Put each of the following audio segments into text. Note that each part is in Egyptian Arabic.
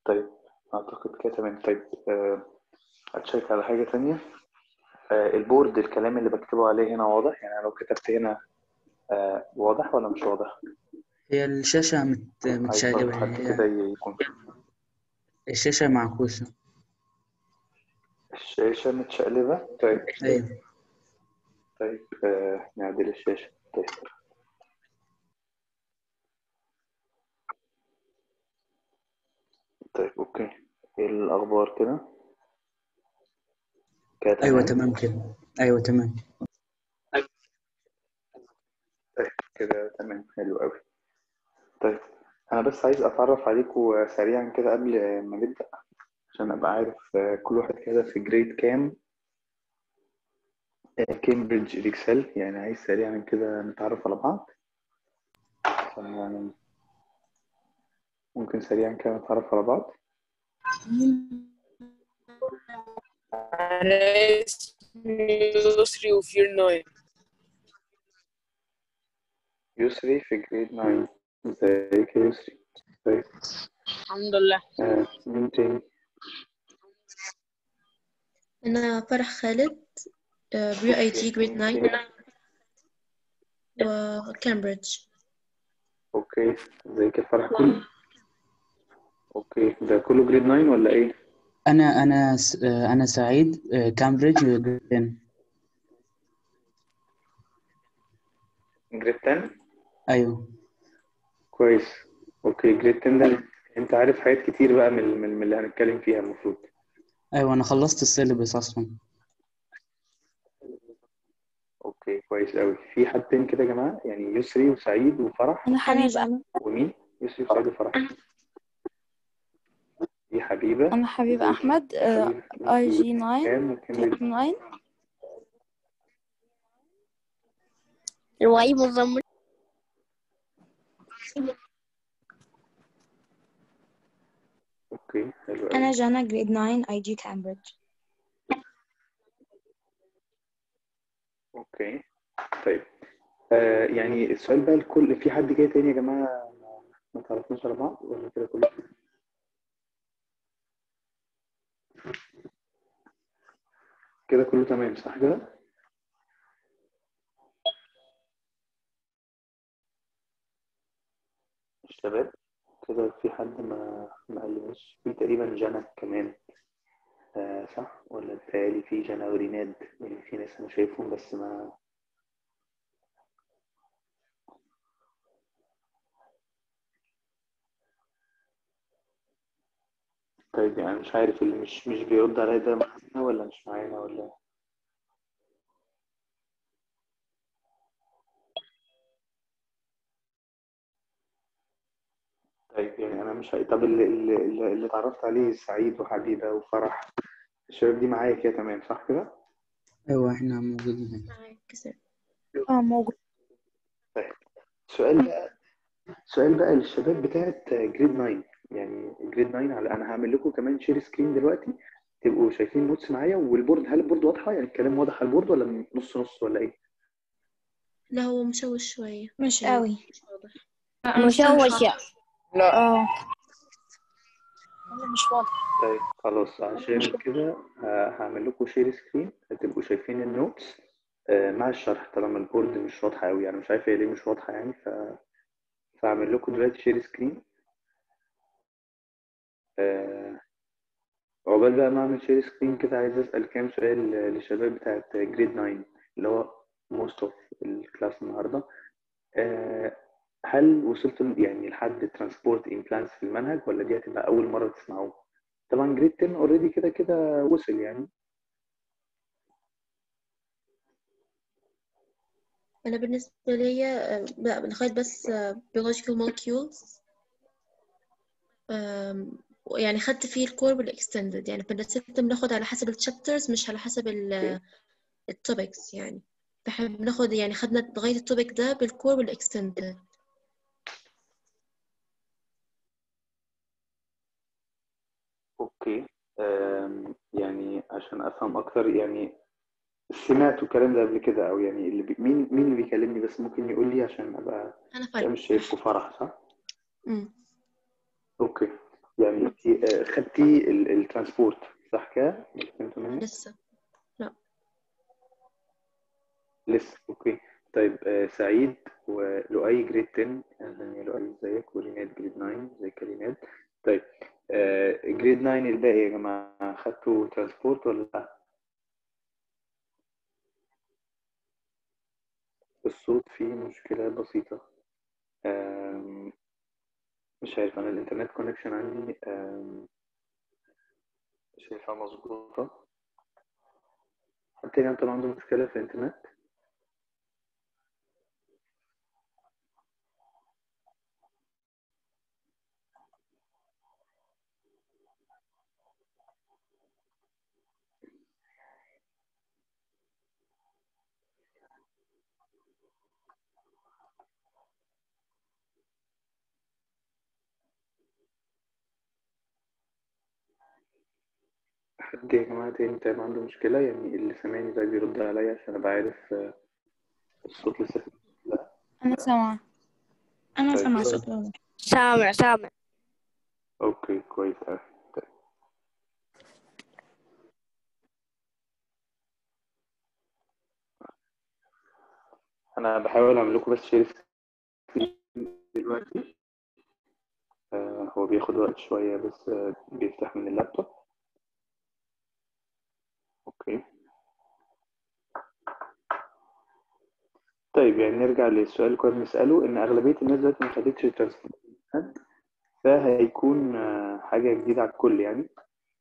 طيب أعتقد كده تمام طيب آه، هتشيك على حاجة تانية آه، البورد الكلام اللي بكتبه عليه هنا واضح يعني أنا لو كتبت هنا آه، واضح ولا مش واضح؟ هي الشاشة مت... عايز برضه متشقلبة حد يعني كده هي يكون الشاشة معكوسة الشاشة متشقلبة طيب أيوة طيب آه، نعدل الشاشة طيب طيب أوكي إيه الأخبار كده؟ كده أيوة تمام؟ تمام كده أيوة تمام طيب كده تمام حلو أوي طيب أنا بس عايز أتعرف عليكم سريعا كده قبل ما نبدأ عشان أبقى عارف آه، كل واحد كده في جريد كام آه، كامبريدج الإكسل يعني عايز سريعا كده نتعرف على بعض يعني ممكن سريعا كده نتعرف على بعض أنا اسمي يسري وفير ناين يسري في جريد 9 ازيك يا يسري طيب الحمد لله آه، مين تاني أنا فرح خالد بري أي تي جريد 9 وكامبريدج اوكي ازيك يا فرح كله اوكي ده كله جريد 9 ولا ايه أنا أنا س... أنا سعيد آه، كامبريدج جريد 10 جريد 10 أيوة كويس اوكي جريد 10 ده انت عارف حاجات كتير بقى من من من اللي هنتكلم فيها المفروض أيوة أنا خلصت السيلبس أصلا اوكي كويس قوي في حد تاني كده يا جماعه يعني يسري وسعيد وفرح أنا حبيبة ومين يسري وسعيد وفرح دي حبيبه أنا حبيبة أحمد حبيبة. أي جي 9 كام وكام 9 الوعي مزمر اوكي حلو قوي أنا جانا جريد 9 أي جي كامبريدج اوكي طيب آه يعني السؤال بقى الكل في حد جاي تاني يا جماعة ما- ما تعرفناش على بعض ولا كده كله كده كله تمام صح كده الشباب كده في حد ما ما قالناش في تقريبا جنى كمان آه صح ولا بتهيألي في جنى وريناد يعني في ناس انا شايفهم بس ما طيب يعني مش عارف اللي مش مش بيرد عليا ده معانا ولا مش معانا ولا طيب يعني انا مش طب اللي اللي, اللي اللي اتعرفت عليه سعيد وحبيبه وفرح الشباب دي معايا كده تمام صح كده؟ أيوة إحنا موجودين هنا كسر اه موجود سؤال بقى سؤال بقى للشباب بتاعت جريد 9 يعني جريد 9 على انا هعمل لكم كمان شير سكرين دلوقتي تبقوا شايفين نوتس معايا والبورد هل البورد واضحه يعني الكلام واضح على البورد ولا نص نص ولا ايه؟ لا هو مشوش شوية مش يعني قوي مش واضح مشوشة لا اه مش واضح طيب خلاص عشان كده ه- هعمل لكم شير سكرين هتبقوا شايفين النوتس آه، مع الشرح طالما البورد مش واضحه قوي يعني مش عارف هي ليه مش واضحه يعني ف فاعمل لكم دلوقتي شير سكرين آه، عقبال بقى ما اعمل شير سكرين كده عايز اسال كام سؤال للشباب بتاعت جريد 9 اللي هو موست اوف الكلاس النهارده آه، هل وصلتوا يعني لحد ترانسبورت امبلانس في المنهج ولا دي هتبقى اول مره تسمعوه طبعا جريد 10 اوريدي كده كده وصل يعني أنا بالنسبة لي آه، لا لغاية بس آه، biological molecules آم، يعني خدت فيه الكور والاكستندد يعني فالستة بناخد على حسب الشابترز مش على حسب التوبكس يعني بحب ناخد يعني خدنا لغاية التوبيك ده بالكور والاكستندد اوكي آم، يعني عشان افهم اكتر يعني سمعتوا الكلام ده قبل كده او يعني اللي بي... مين مين اللي بيكلمني بس ممكن يقول لي عشان ابقى أنا أنا فرق مش شايفكوا فرح صح أمم. اوكي يعني انت آه، خدتي ال- الترانسبورت صح كده؟ فهمت مني؟ لسه لسه اوكي طيب آه، سعيد ولؤي جريد 10 اهلا يا لؤي ازيك وريناد جريد 9 ازيك يا ريناد طيب آه، جريد 9 الباقي يا جماعه خدتوا ترانسبورت ولا لا؟ الصوت فيه مشكله بسيطه آم، مش عارف انا الانترنت كونكشن عندي آم، شايفها مظبوطه حد تاني طبعا عنده مشكله في الانترنت حد يا جماعة تاني طيب عنده مشكلة يعني اللي سامعني ده بيرد عليا عشان أبقى عارف آه، الصوت لسه في لا أنا سامعة أنا طيب سامعة كويس. صوت واضح سامع سامع أوكي كويس أوي طيب أنا بحاول أعمل لكم بس شير سكرين دلوقتي آه هو بياخد وقت شوية بس آه بيفتح من اللابتوب أوكي طيب يعني نرجع للسؤال اللي كنا بنسأله إن أغلبية الناس دلوقتي ما خدتش الترانسبورت فهيكون آه، حاجة جديدة على الكل يعني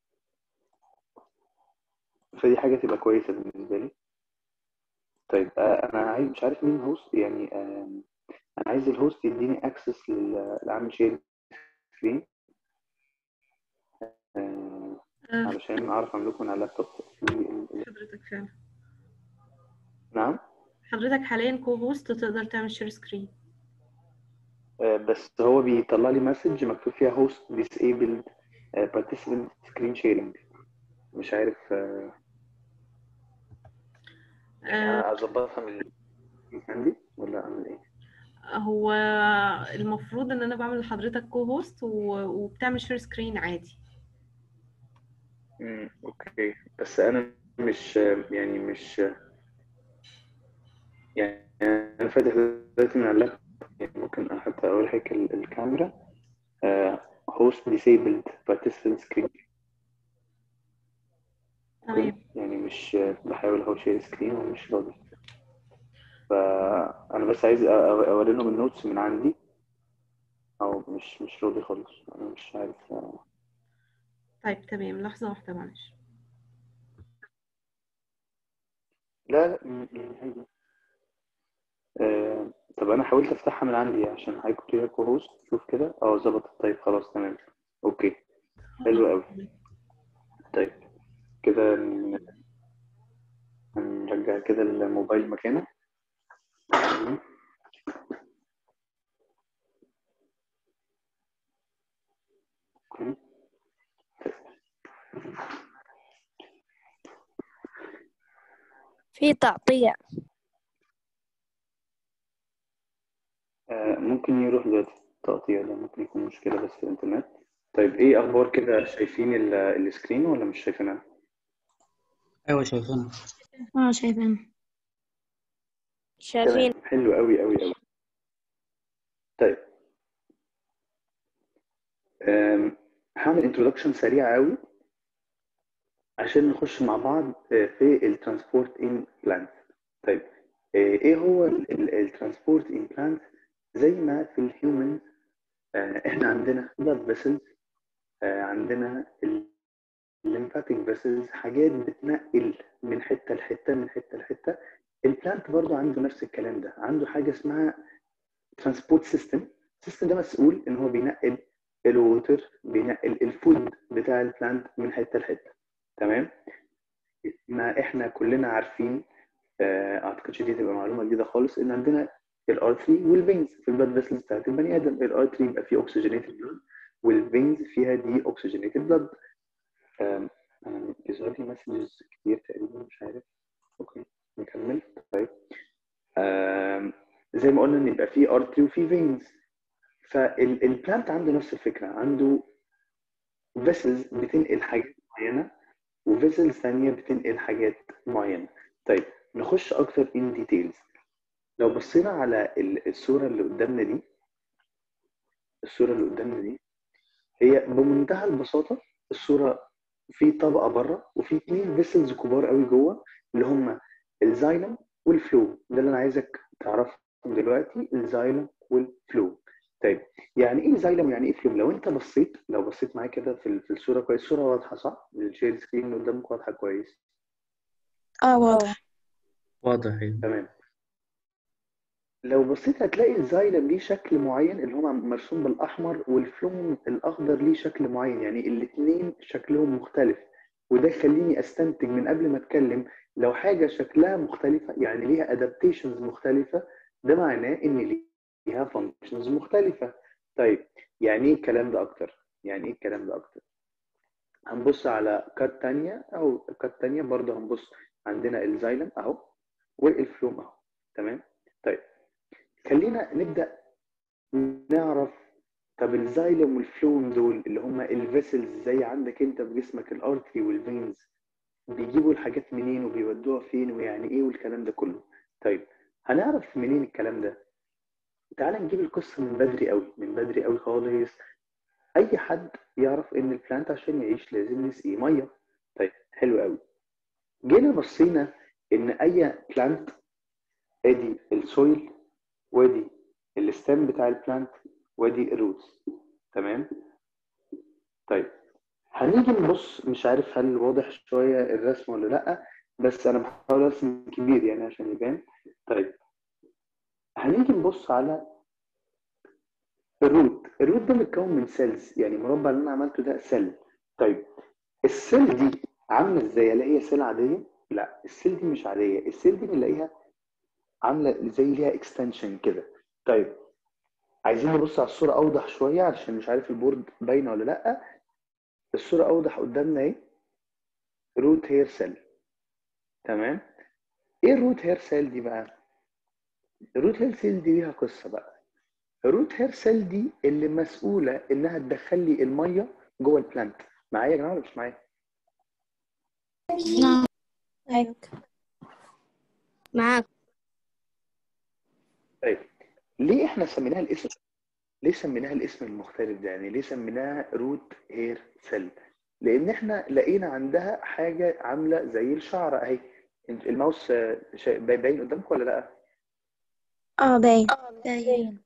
فدي حاجة تبقى كويسة بالنسبة لي طيب آه، أنا عايز مش عارف مين هوست يعني آه، أنا عايز الهوست يديني أكسس لعمل شير سكرين آه، آه، علشان أعرف أعمل من على اللابتوب ال- ال- حضرتك فعلا نعم حضرتك حاليا كو هوست تقدر تعمل شير سكرين آه، بس هو بيطلع لي مسج مكتوب فيها host disabled آه، participant screen sharing مش عارف آه، يعني أظبطها من من عندي ولا أعمل إيه؟ هو المفروض ان انا بعمل لحضرتك كو هوست وبتعمل شير سكرين عادي مم، أوكي بس أنا مش يعني مش يعني أنا فاتح دلوقتي من على اللابتوب يعني ممكن حتى أقول لك ال- الكاميرا آه، host disabled participant screen تمام يعني مش بحاول اهو شير سكرين ومش راضي فانا بس عايز أ- أ- اوري لهم النوتس من عندي او مش مش راضي خالص انا مش عارف طيب تمام لحظة واحدة معلش لا لا م- م- عادي. آه، طب انا حاولت افتحها من عندي عشان حضرتك كنت كو هوست شوف كده اه ظبطت طيب خلاص تمام اوكي حلو قوي طيب كده ن- هنرجع كده الموبايل مكانه اوكي في تقطيع آه، ممكن يروح دلوقتي تقطيع ده ممكن يكون مشكلة بس في الإنترنت طيب إيه أخبار كده شايفين ال- السكرين ولا مش شايفينها؟ أيوة شايفينها اه شايفين شايفين تمام حلو قوي قوي قوي طيب أم، هعمل انترودكشن سريع قوي عشان نخش مع بعض آه، في الترانسبورت ان بلانت طيب آه، ايه هو الترانسبورت ان بلانت زي ما في الهيومن احنا عندنا blood vessels آه، عندنا الليمفاتيك فيسلز حاجات بتنقل من حته لحته من حته لحته البلانت برضو عنده نفس الكلام ده عنده حاجه اسمها ترانسبورت سيستم السيستم ده مسؤول ان هو بينقل الووتر بينقل الفود بتاع البلانت من حته لحته تمام ما احنا كلنا عارفين آه، اعتقدش دي تبقى معلومه جديده خالص ان عندنا الارتري والفينز في البلاد فيسلز بتاعت البني ادم الارتري يبقى فيه اوكسجينيتد بلاد والفينز فيها دي اوكسجينيتد بلاد انا بيظهر لي مسجز كتير تقريبا مش عارف اوكي نكمل طيب آم، زي ما قلنا ان يبقى فيه ارتري وفيه فينز فالبلانت عنده نفس الفكره عنده فيسلز بتنقل حاجات معينة وفيسلز ثانية بتنقل حاجات معينة طيب نخش أكتر in details لو بصينا على ال- الصورة اللي قدامنا دي الصورة اللي قدامنا دي هي بمنتهى البساطة الصورة في طبقة بره وفي اتنين فيسلز كبار قوي جوه اللي هم الزايلم والفلو ده اللي أنا عايزك تعرفهم دلوقتي الزايلم والفلو طيب يعني ايه زايلم يعني ايه فلوم لو انت بصيت لو بصيت معايا كده في ال- في الصوره كويس الصوره واضحه صح الشير سكرين اللي قدامك واضحه كويس اه واضح واضح أيوة. تمام لو بصيت هتلاقي الزايلم ليه شكل معين اللي هو مرسوم بالاحمر والفلوم الاخضر ليه شكل معين يعني الاثنين شكلهم مختلف وده يخليني استنتج من قبل ما اتكلم لو حاجه شكلها مختلفه يعني ليها ادابتيشنز مختلفه ده معناه ان ليها فانكشنز مختلفه طيب يعني ايه الكلام ده اكتر يعني ايه الكلام ده اكتر هنبص على كات تانية او كات تانية برضه هنبص عندنا الزايلم اهو والفلوم اهو تمام طيب خلينا نبدا نعرف طب الزايلم والفلوم دول اللي هم الفيسلز زي عندك انت في جسمك الارتري والفينز بيجيبوا الحاجات منين وبيودوها فين ويعني ايه والكلام ده كله طيب هنعرف منين الكلام ده تعال نجيب القصه من بدري قوي من بدري قوي خالص اي حد يعرف ان البلانت عشان يعيش لازم نسقيه ميه طيب حلو قوي جينا بصينا ان اي بلانت ادي السويل وادي الستام بتاع البلانت وادي الروتس تمام طيب هنيجي نبص مش عارف هل واضح شويه الرسم ولا لا بس انا بحاول ارسم كبير يعني عشان يبان طيب هنيجي نبص على الروت الروت ده متكون من سيلز يعني المربع اللي انا عملته ده سيل طيب السيل دي عامله ازاي هل هي سيل عاديه لا السيل دي مش عاديه السيل دي بنلاقيها عامله زي ليها اكستنشن كده طيب عايزين نبص على الصوره اوضح شويه عشان مش عارف البورد باينه ولا لا الصوره اوضح قدامنا اهي روت هير سيل تمام ايه الروت هير سيل دي بقى الروت هير سيل دي ليها قصه بقى الروت هير سيل دي اللي مسؤوله انها تدخل لي الميه جوه البلانت معايا يا جماعه ولا مش معايا نعم ايوه معاك طيب ليه احنا سميناها الاسم ليه سميناها الاسم المختلف ده يعني ليه سميناها روت هير سيل لان احنا لقينا عندها حاجه عامله زي الشعره اهي الماوس آه، شا- باين قدامك ولا لا اه باين باين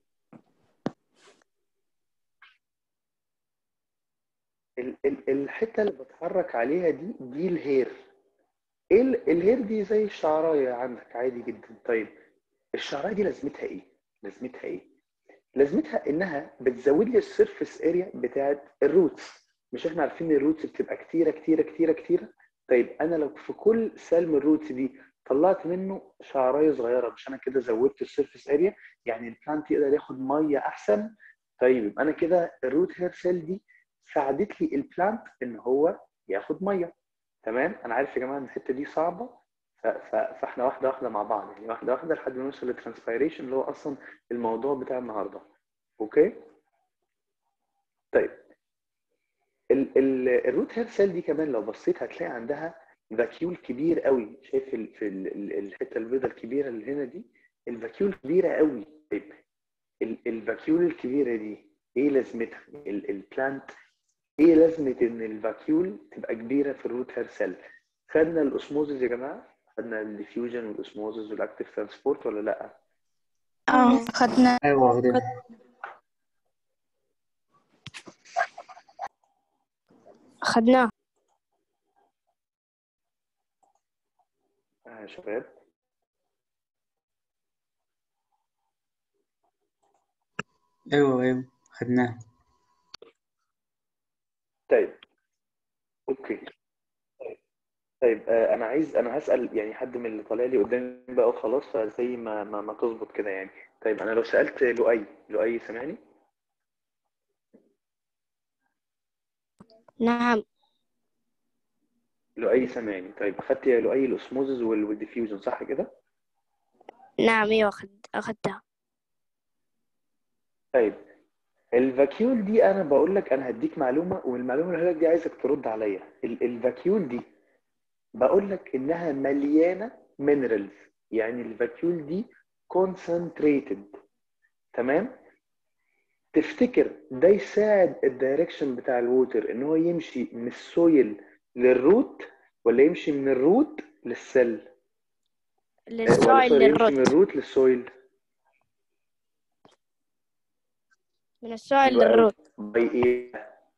ال- ال- الحته اللي بتحرك عليها دي دي الهير ايه ال- الهير دي زي الشعرايه عندك عادي جدا طيب الشعرايه دي لازمتها ايه لازمتها ايه لازمتها انها بتزود لي السيرفيس اريا بتاعت الروتس مش احنا عارفين ان الروتس بتبقى كتيره كتيره كتيره كتيره طيب انا لو في كل سيل من الروتس دي طلعت منه شعرايه صغيره مش انا كده زودت السيرفيس اريا يعني البلانت يقدر ياخد ميه احسن طيب يبقى انا كده الروت هير سيل دي ساعدت لي البلانت ان هو ياخد ميه تمام انا عارف يا جماعه ان الحته دي صعبه ف- ف- فاحنا واحده واحده مع بعض يعني واحده واحده لحد ما نوصل للترانسبيريشن اللي هو اصلا الموضوع بتاع النهارده اوكي طيب ال ال الروت هير سيل دي كمان لو بصيت هتلاقي عندها فاكيول كبير قوي شايف ال في ال ال الحته البيضاء الكبيره اللي هنا دي الفاكيول كبيره قوي طيب ال- الفاكيول الكبيره دي ايه لازمتها ال- البلانت ايه لازمه ان الفاكيول تبقى كبيره في الروت هير سيل خدنا الاسموزز يا جماعه خدنا الديفيوجن والاسموزز والاكتيف ترانسبورت ولا لا اه خدنا أيوة واخدين أخدناه آه يا شباب أيوة أيوة خدناه طيب اوكي طيب آه، انا عايز انا هسال يعني حد من اللي طالع لي قدامي بقى وخلاص فزي ما ما, ما تظبط كده يعني طيب انا لو سالت لؤي لؤي سامعني نعم لؤي سامعني طيب اخدت يا لؤي الاسموزز وال- والديفيوجن صح كده نعم أيوة أخد أخدتها طيب الفاكيول دي انا بقول لك انا هديك معلومه والمعلومه اللي هقولها لك دي عايزك ترد عليا ال- الفاكيول دي بقول لك انها مليانه مينرالز يعني الفاكيول دي كونسنتريتد تمام تفتكر ده يساعد الدايركشن بتاع الووتر ان هو يمشي من السويل للروت ولا يمشي من الروت للسل آه، ولا للسويل سوري يمشي من للروت الروت للسويل من السويل حلو قوي للروت باي ايه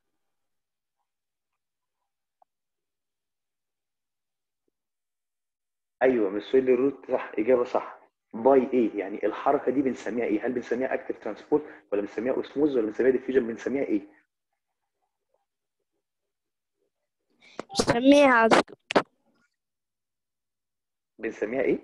ايوه من السويل للروت صح اجابه صح باي ايه يعني الحركه دي بنسميها ايه هل بنسميها اكتف ترانسبورت ولا بنسميها اوسموز ولا بنسميها ديفيوجن بنسميها ايه نسميها بنسميها ايه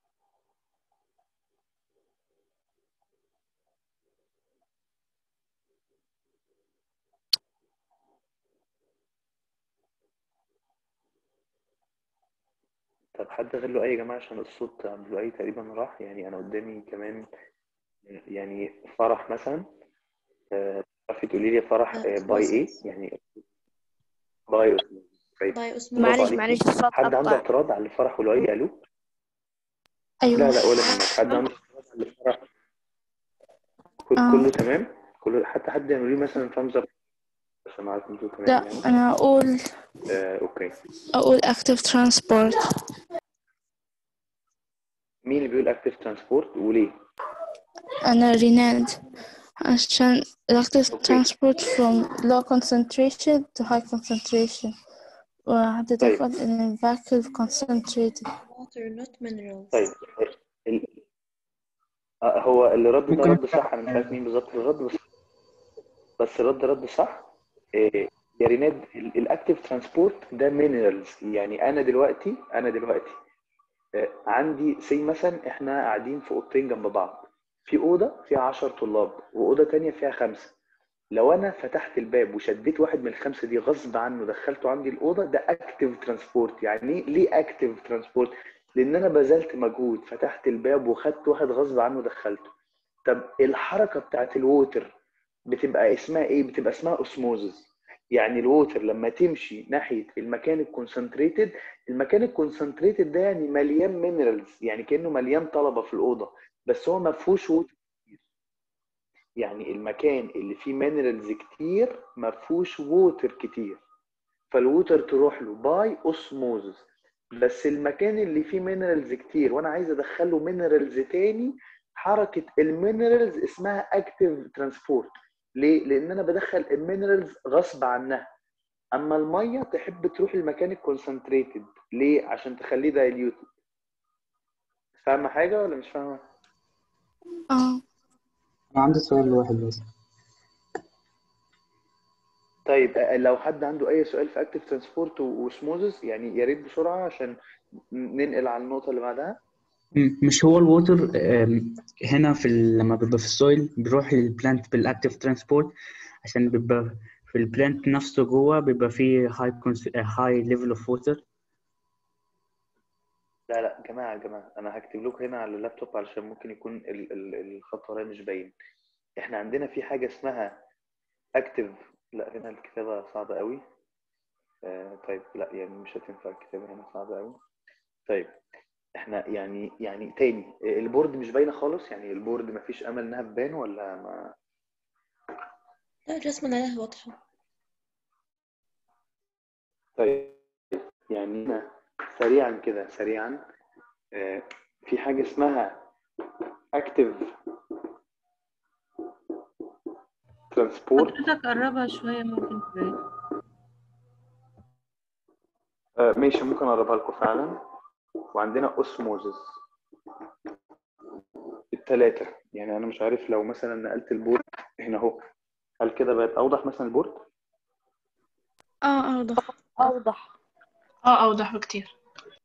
طب حد غير له اي يا جماعه عشان الصوت عبد الوهاب تقريبا راح يعني انا قدامي كمان يعني فرح مثلا آه، تعرفي تقولي لي فرح آه، باي ايه يعني باي اوسموز طيب باي برافو اسمه معلش عليكي معلش الصوت حد عنده قطع اعتراض على اللي فرح ولؤي قالوه لا أيوة لا ولا منك حد عنده اعتراض على اللي فرح كل- آه. كله تمام كله حتى حد يعمل لي مثلا thumbs up عشان اعرف انتوا تمام لا يعني أنا أقول آه، اوكي أقول active transport مين اللي بيقول active transport وليه أنا ريناد عشان active أوكي. transport from low concentration to high concentration وهتدخل in vacuum concentrated water not minerals طيب ال... آه، هو اللي رد ده ممكن رد صح انا مش عارف مين بالظبط اللي رد بس بس الرد رد صح إيه، يا ريناد الاكتيف ترانسبورت ده مينرالز يعني انا دلوقتي انا دلوقتي آه، عندي سي مثلا احنا قاعدين في اوضتين جنب بعض في اوضه فيها 10 طلاب واوضه تانية فيها خمسه لو انا فتحت الباب وشديت واحد من الخمسه دي غصب عنه دخلته عندي الاوضه ده اكتيف ترانسبورت يعني إيه؟ ليه اكتيف ترانسبورت لان انا بذلت مجهود فتحت الباب وخدت واحد غصب عنه دخلته طب الحركه بتاعت الووتر بتبقى اسمها ايه بتبقى اسمها اوسموزس يعني الووتر لما تمشي ناحيه المكان الكونسنتريتد المكان الكونسنتريتد ده يعني مليان مينرالز يعني كانه مليان طلبه في الاوضه بس هو ما فيهوش ووتر كتير يعني المكان اللي فيه مينرالز كتير ما فيهوش ووتر كتير فالووتر تروح له باي اوسموزس بس المكان اللي فيه مينرالز كتير وانا عايز ادخله مينرالز تاني حركه المينرالز اسمها اكتيف ترانسبورت ليه؟ لان انا بدخل المينرالز غصب عنها اما الميه تحب تروح المكان الكونسنتريتد ليه؟ عشان تخليه دايليوتد فاهمه حاجه ولا مش فاهمه؟ اه أنا عندي سؤال واحد بس طيب آه، لو حد عنده اي سؤال في اكتيف ترانسبورت وسموزز يعني يا ريت بسرعه عشان ننقل على النقطه اللي بعدها مم، مش هو الووتر آم، هنا في ال... لما بيبقى في السويل بيروح للبلانت بالاكتيف ترانسبورت عشان بيبقى في البلانت نفسه جوه بيبقى فيه هاي هاي ليفل اوف ووتر لا لا جماعه يا جماعه انا هكتب لكم هنا على اللابتوب علشان ممكن يكون ال- ال- الخط ورايا مش باين احنا عندنا في حاجه اسمها اكتيف لا هنا الكتابه صعبه قوي آه طيب لا يعني مش هتنفع الكتابه هنا صعبه قوي طيب احنا يعني يعني تاني البورد مش باينه خالص يعني البورد مفيش امل انها تبان ولا ما لا الرسمة اللي عليها واضحة طيب يعني هنا سريعا كده سريعا آه، في حاجة اسمها active transport حضرتك قربها شوية ممكن تبان آه، ماشي ممكن اقربها لكم فعلا وعندنا osmosis التلاتة يعني انا مش عارف لو مثلا نقلت البورد هنا اهو هل كده بقت اوضح مثلا البورد اه أوضح أوضح اه أوضح بكتير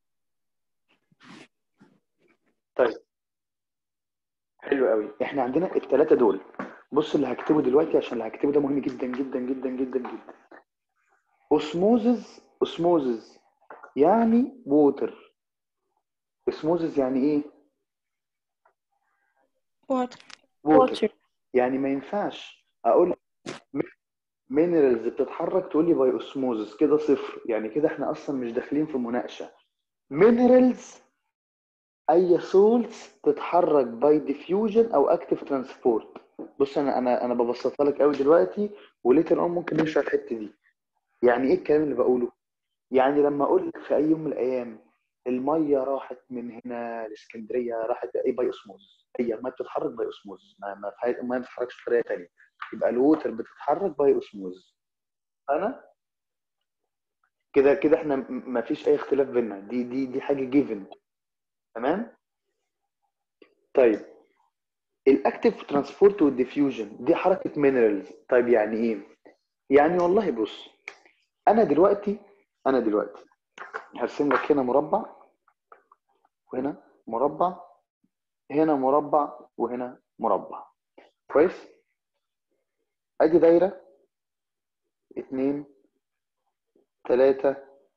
طيب حلو قوي احنا عندنا الثلاثه دول بص اللي هكتبه دلوقتي عشان اللي هكتبه ده مهم جدا جدا جدا جدا جدا اوسموزز اوسموزز يعني ووتر اوسموزز يعني ايه water ووتر يعني ما ينفعش اقول مينرالز بتتحرك تقول لي باي اوسموزس كده صفر يعني كده احنا اصلا مش داخلين في مناقشه مينرالز اي سولز تتحرك باي ديفيوجن او اكتيف ترانسبورت بص انا انا انا ببسطها لك قوي دلوقتي وليتر اون ممكن نشرح الحته دي يعني ايه الكلام اللي بقوله يعني لما اقول لك في اي يوم من الايام الميه راحت من هنا لاسكندريه راحت ايه باي اسموز هي الميه بتتحرك باي اسموز ما ما في- الميه ما بتتحركش بطريقه ثانيه يبقى الووتر بتتحرك باي اسموز انا كده كده احنا م- ما فيش اي اختلاف بينا دي دي دي حاجه جيفن تمام طيب الاكتيف ترانسبورت والديفيوجن دي حركه مينرالز طيب يعني ايه يعني والله بص انا دلوقتي انا دلوقتي هرسم لك هنا مربع وهنا مربع هنا مربع وهنا مربع كويس ادي دايره اتنين تلاتة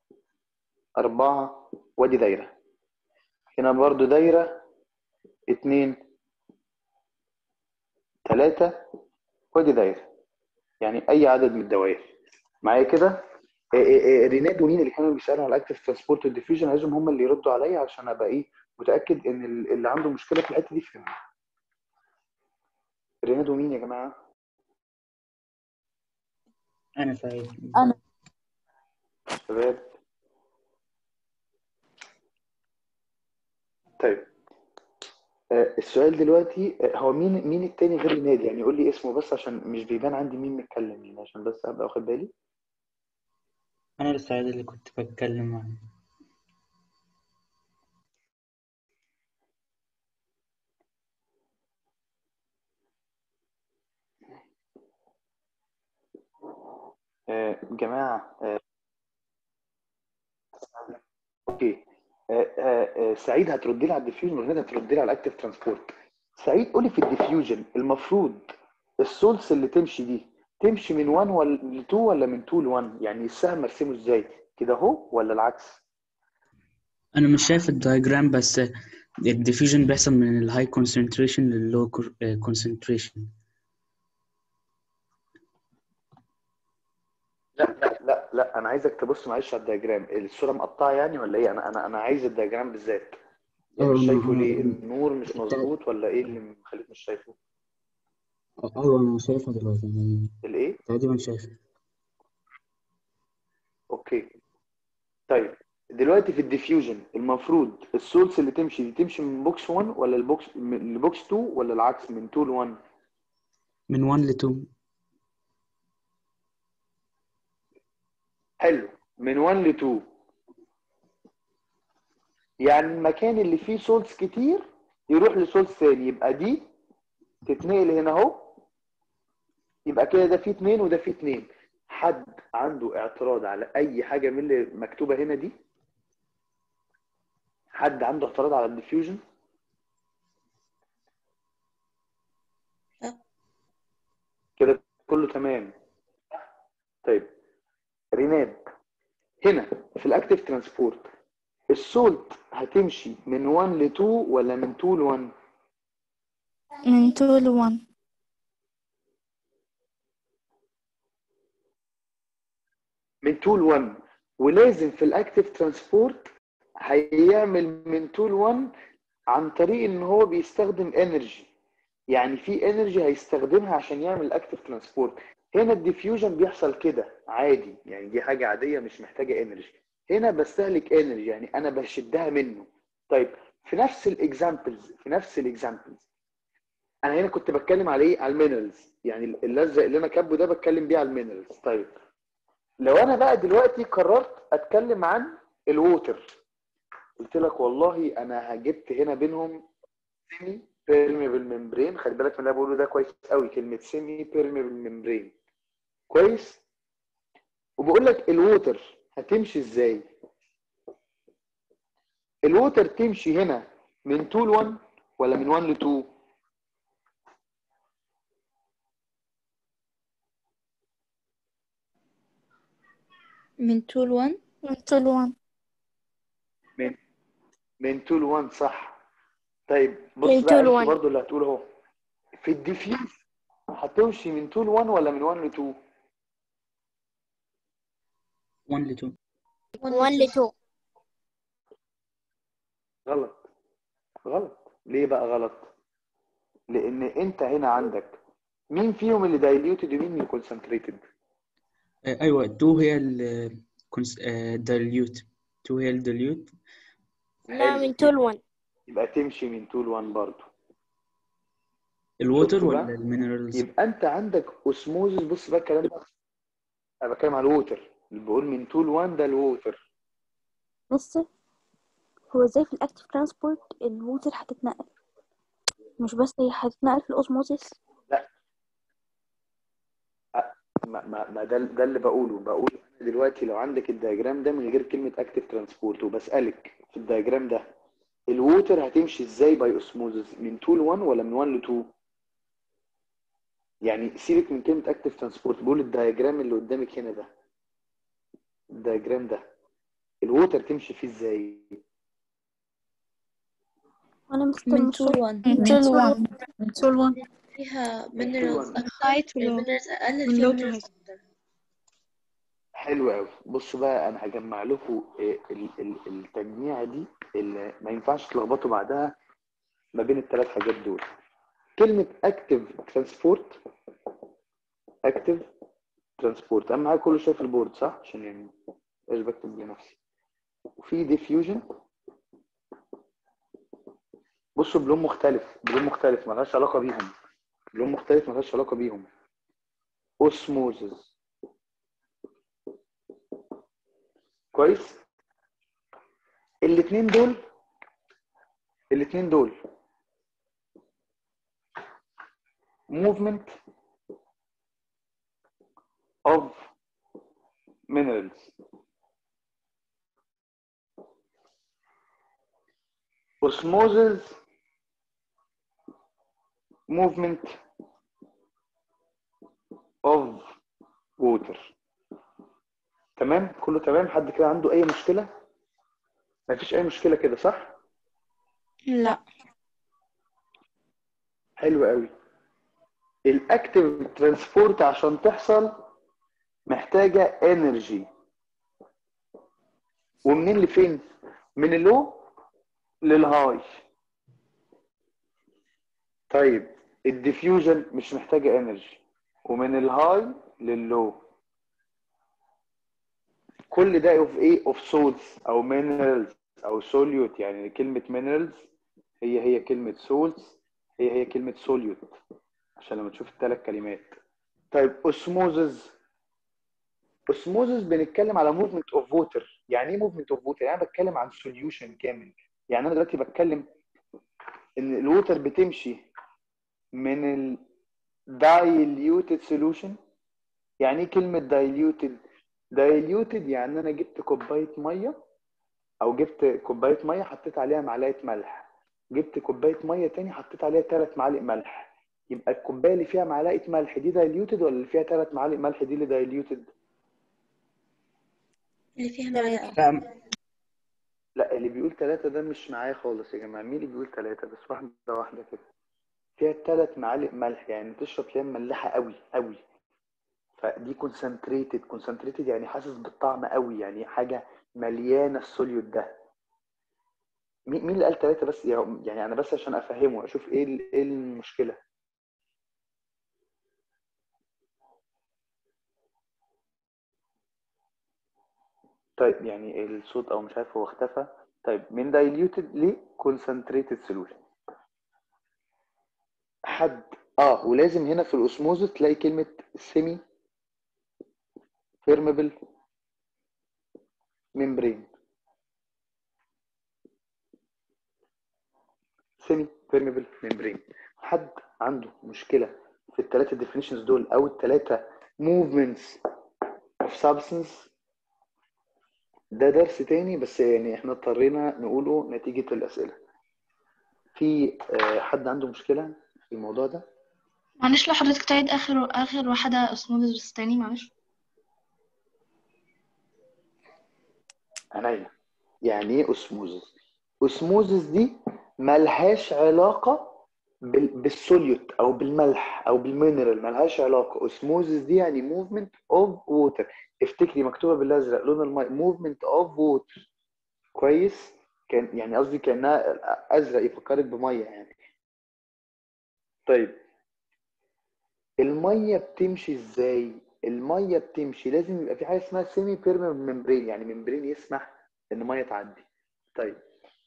أربعة وادي دايرة هنا برضو دايرة اتنين تلاتة وادي دايرة يعني أي عدد من الدوائر معايا كده إيه إيه إيه ريناد ومين اللي كانوا بيسألوا على الاكتف ترانسبورت والديفيوجن عايزهم هم اللي يردوا عليا عشان ابقى ايه متأكد ان ال- اللي عنده مشكلة في الحتة دي فهمها ريناد ومين يا جماعة؟ أنا سعيد أنا شباب طيب آه، السؤال دلوقتي آه، هو مين مين التاني غير ريناد يعني قول لي اسمه بس عشان مش بيبان عندي مين متكلم يعني عشان بس ابقى واخد بالي أنا السعيد اللي كنت بتكلم عنه آه، جماعة آه، اوكي آه، آه، آه، سعيد هترد لي على الديفيوجن وريناد هترد لي على الاكتيف ترانسبورت سعيد قولي في الديفيوجن المفروض السولس اللي تمشي دي تمشي من 1 ولا ل 2 ولا من 2 ل 1 يعني السهم ارسمه ازاي كده اهو ولا العكس أنا مش شايف الدايجرام بس الديفيوجن بيحصل من الهاي كونسنتريشن لللو كونسنتريشن لا لا لا لا انا عايزك تبص معلش على الدياجرام الصوره مقطعه يعني ولا ايه انا انا انا عايز الدياجرام بالذات يعني مش شايفه ليه النور مش مظبوط ولا ايه اللي مخليك مش شايفه أيوة أنا شايفها دلوقتي يعني الايه تقريبا شايفها اوكي طيب دلوقتي في الديفيوجن المفروض السولس اللي تمشي دي تمشي من بوكس 1 ولا البوكس من البوكس 2 ولا العكس من 2 ل 1 من 1 ل 2 حلو من 1 ل 2 يعني المكان اللي فيه سولز كتير يروح لسولز ثاني يبقى دي تتنقل هنا اهو يبقى كده ده فيه اتنين وده فيه اتنين حد عنده اعتراض على اي حاجه من اللي مكتوبه هنا دي حد عنده اعتراض على الديفيوجن لا. كده كله تمام طيب ريناد هنا في الاكتيف ترانسبورت السولت هتمشي من 1 ل 2 ولا من 2 ل 1 من 2 ل 1 من 2 ل 1 ولازم في الاكتيف ترانسبورت هيعمل من 2 ل 1 عن طريق ان هو بيستخدم انرجي يعني في انرجي هيستخدمها عشان يعمل الاكتيف ترانسبورت هنا الديفيوجن بيحصل كده عادي يعني دي حاجه عاديه مش محتاجه انرجي هنا بستهلك انرجي يعني انا بشدها منه طيب في نفس الاكزامبلز في نفس الاكزامبلز انا هنا كنت بتكلم على ايه على المينرالز يعني اللزق اللي انا كاتبه ده بتكلم بيه على المينرالز طيب لو انا بقى دلوقتي قررت اتكلم عن الووتر قلت لك والله انا جبت هنا بينهم سيمي بيرميبل ممبرين خلي بالك من اللي انا بقوله ده كويس قوي كلمه سيمي بيرميبل ممبرين كويس وبقول لك الووتر هتمشي ازاي الووتر تمشي هنا من 2 ل 1 ولا من 1 ل 2 من 2 ل 1 من 2 ل 1 من من 2 ل 1 صح طيب بص من بقى 2 ل انت 1. برضه اللي هتقول اهو في الديفيوز هتمشي من طول 1 ولا من 1 ل 2 1 ل 2 1 ل 2 غلط غلط ليه بقى غلط لان انت هنا عندك مين فيهم اللي دايليوتد ومين اللي كونسنتريتد آه، ايوه 2 هي ال دايليوت 2 هي الدايليوت لا من طول 1 يبقى تمشي من طول 1 برضه الووتر شفتوا ولا بقى؟ المينرالز يبقى انت عندك اوسموزس بص بقى الكلام ده انا بتكلم على الووتر اللي بقول من طول 1 ده الووتر مستر هو ازاي في الاكتيف ترانسبورت الووتر هتتنقل مش بس هي هتتنقل في الاوزموزيس ما, ما, ما ده ده اللي بقوله بقول دلوقتي لو عندك الدياجرام ده من غير كلمة اكتيف ترانسبورت وبسألك في الدياجرام ده الووتر هتمشي ازاي باي اوسموزس من طول 1 ولا من 1 ل 2 يعني سيبك من كلمة اكتيف ترانسبورت بقول الدياجرام اللي قدامك هنا ده الدياجرام ده الووتر تمشي فيه ازاي وانا مستر من مش طول 1 من طول 1 من طول 1 فيها من minerals طول أكتر high to low. minerals أقل من فيها low to minerals high. أكتر حلو قوي بصوا بقى انا هجمع لكم ال- ال- التجميعه دي اللي ما ينفعش تلخبطوا بعدها ما بين الثلاث حاجات دول كلمه اكتيف ترانسبورت اكتيف ترانسبورت اهم حاجه كله شايف البورد صح عشان يعني ايش بكتب لنفسي وفي ديفيوجن بصوا بلون مختلف بلون مختلف ملهاش علاقه بيهم بلون مختلف ملهاش علاقه بيهم اوسموزز كويس الاثنين دول الاثنين دول movement of minerals osmosis movement of water تمام كله تمام حد كده عنده اي مشكله مفيش اي مشكله كده صح لا حلو قوي الاكتيف ترانسبورت عشان تحصل محتاجه انرجي ومنين لفين من اللو للهاي طيب الديفيوجن مش محتاجه انرجي ومن الهاي لللو كل ده اوف ايه اوف سولز او مينرالز او سوليوت يعني كلمه مينرالز هي هي كلمه سولز هي هي كلمه سوليوت عشان لما تشوف الثلاث كلمات طيب اوسموزز اوسموزز بنتكلم على موفمنت اوف ووتر يعني ايه موفمنت اوف ووتر يعني انا بتكلم عن سوليوشن كامل يعني انا دلوقتي بتكلم ان الووتر بتمشي من ال diluted solution يعني ايه كلمه diluted diluted يعني انا جبت كوبايه ميه او جبت كوبايه ميه حطيت عليها معلقه ملح جبت كوبايه ميه تاني حطيت عليها ثلاث معالق ملح يبقى الكوبايه اللي فيها معلقه ملح دي diluted ولا اللي فيها ثلاث معالق ملح دي اللي diluted اللي فيها معلقة لا لا اللي بيقول ثلاثة ده مش معايا خالص يا جماعة مين اللي بيقول ثلاثة بس واحدة واحدة كده فيها ثلاث معالق ملح يعني تشرب تلاقيها مملحة قوي قوي فدي كونسنتريتد كونسنتريتد يعني حاسس بالطعم قوي يعني حاجة مليانة السوليوت ده مين مين اللي قال ثلاثة بس يعني أنا بس عشان أفهمه أشوف إيه ال- إيه المشكلة طيب يعني الصوت او مش عارف هو اختفى طيب من diluted ل concentrated solution حد اه ولازم هنا في الاسموزس تلاقي كلمة semi permeable membrane semi permeable membrane حد عنده مشكلة في الثلاثة definitions دول او الثلاثة movements of substance ده درس تاني بس يعني احنا اضطرينا نقوله نتيجة الأسئلة في آه، حد عنده مشكلة في الموضوع ده معلش لو حضرتك تعيد آخر آخر واحدة اسمه بس تاني معلش عينيا يعني ايه اسموزس اسموزس دي ملهاش علاقة بال- بالسوليوت او بالملح او بالمينرال ملهاش علاقه اوسموزس دي يعني موفمنت اوف ووتر افتكري مكتوبه بالازرق لون الماء موفمنت اوف ووتر كويس كان يعني قصدي كانها ازرق يفكرك بميه يعني طيب الميه بتمشي ازاي الميه بتمشي لازم يبقى في حاجه اسمها سيمي بيرمنت ممبرين يعني ممبرين يسمح ان الميه تعدي طيب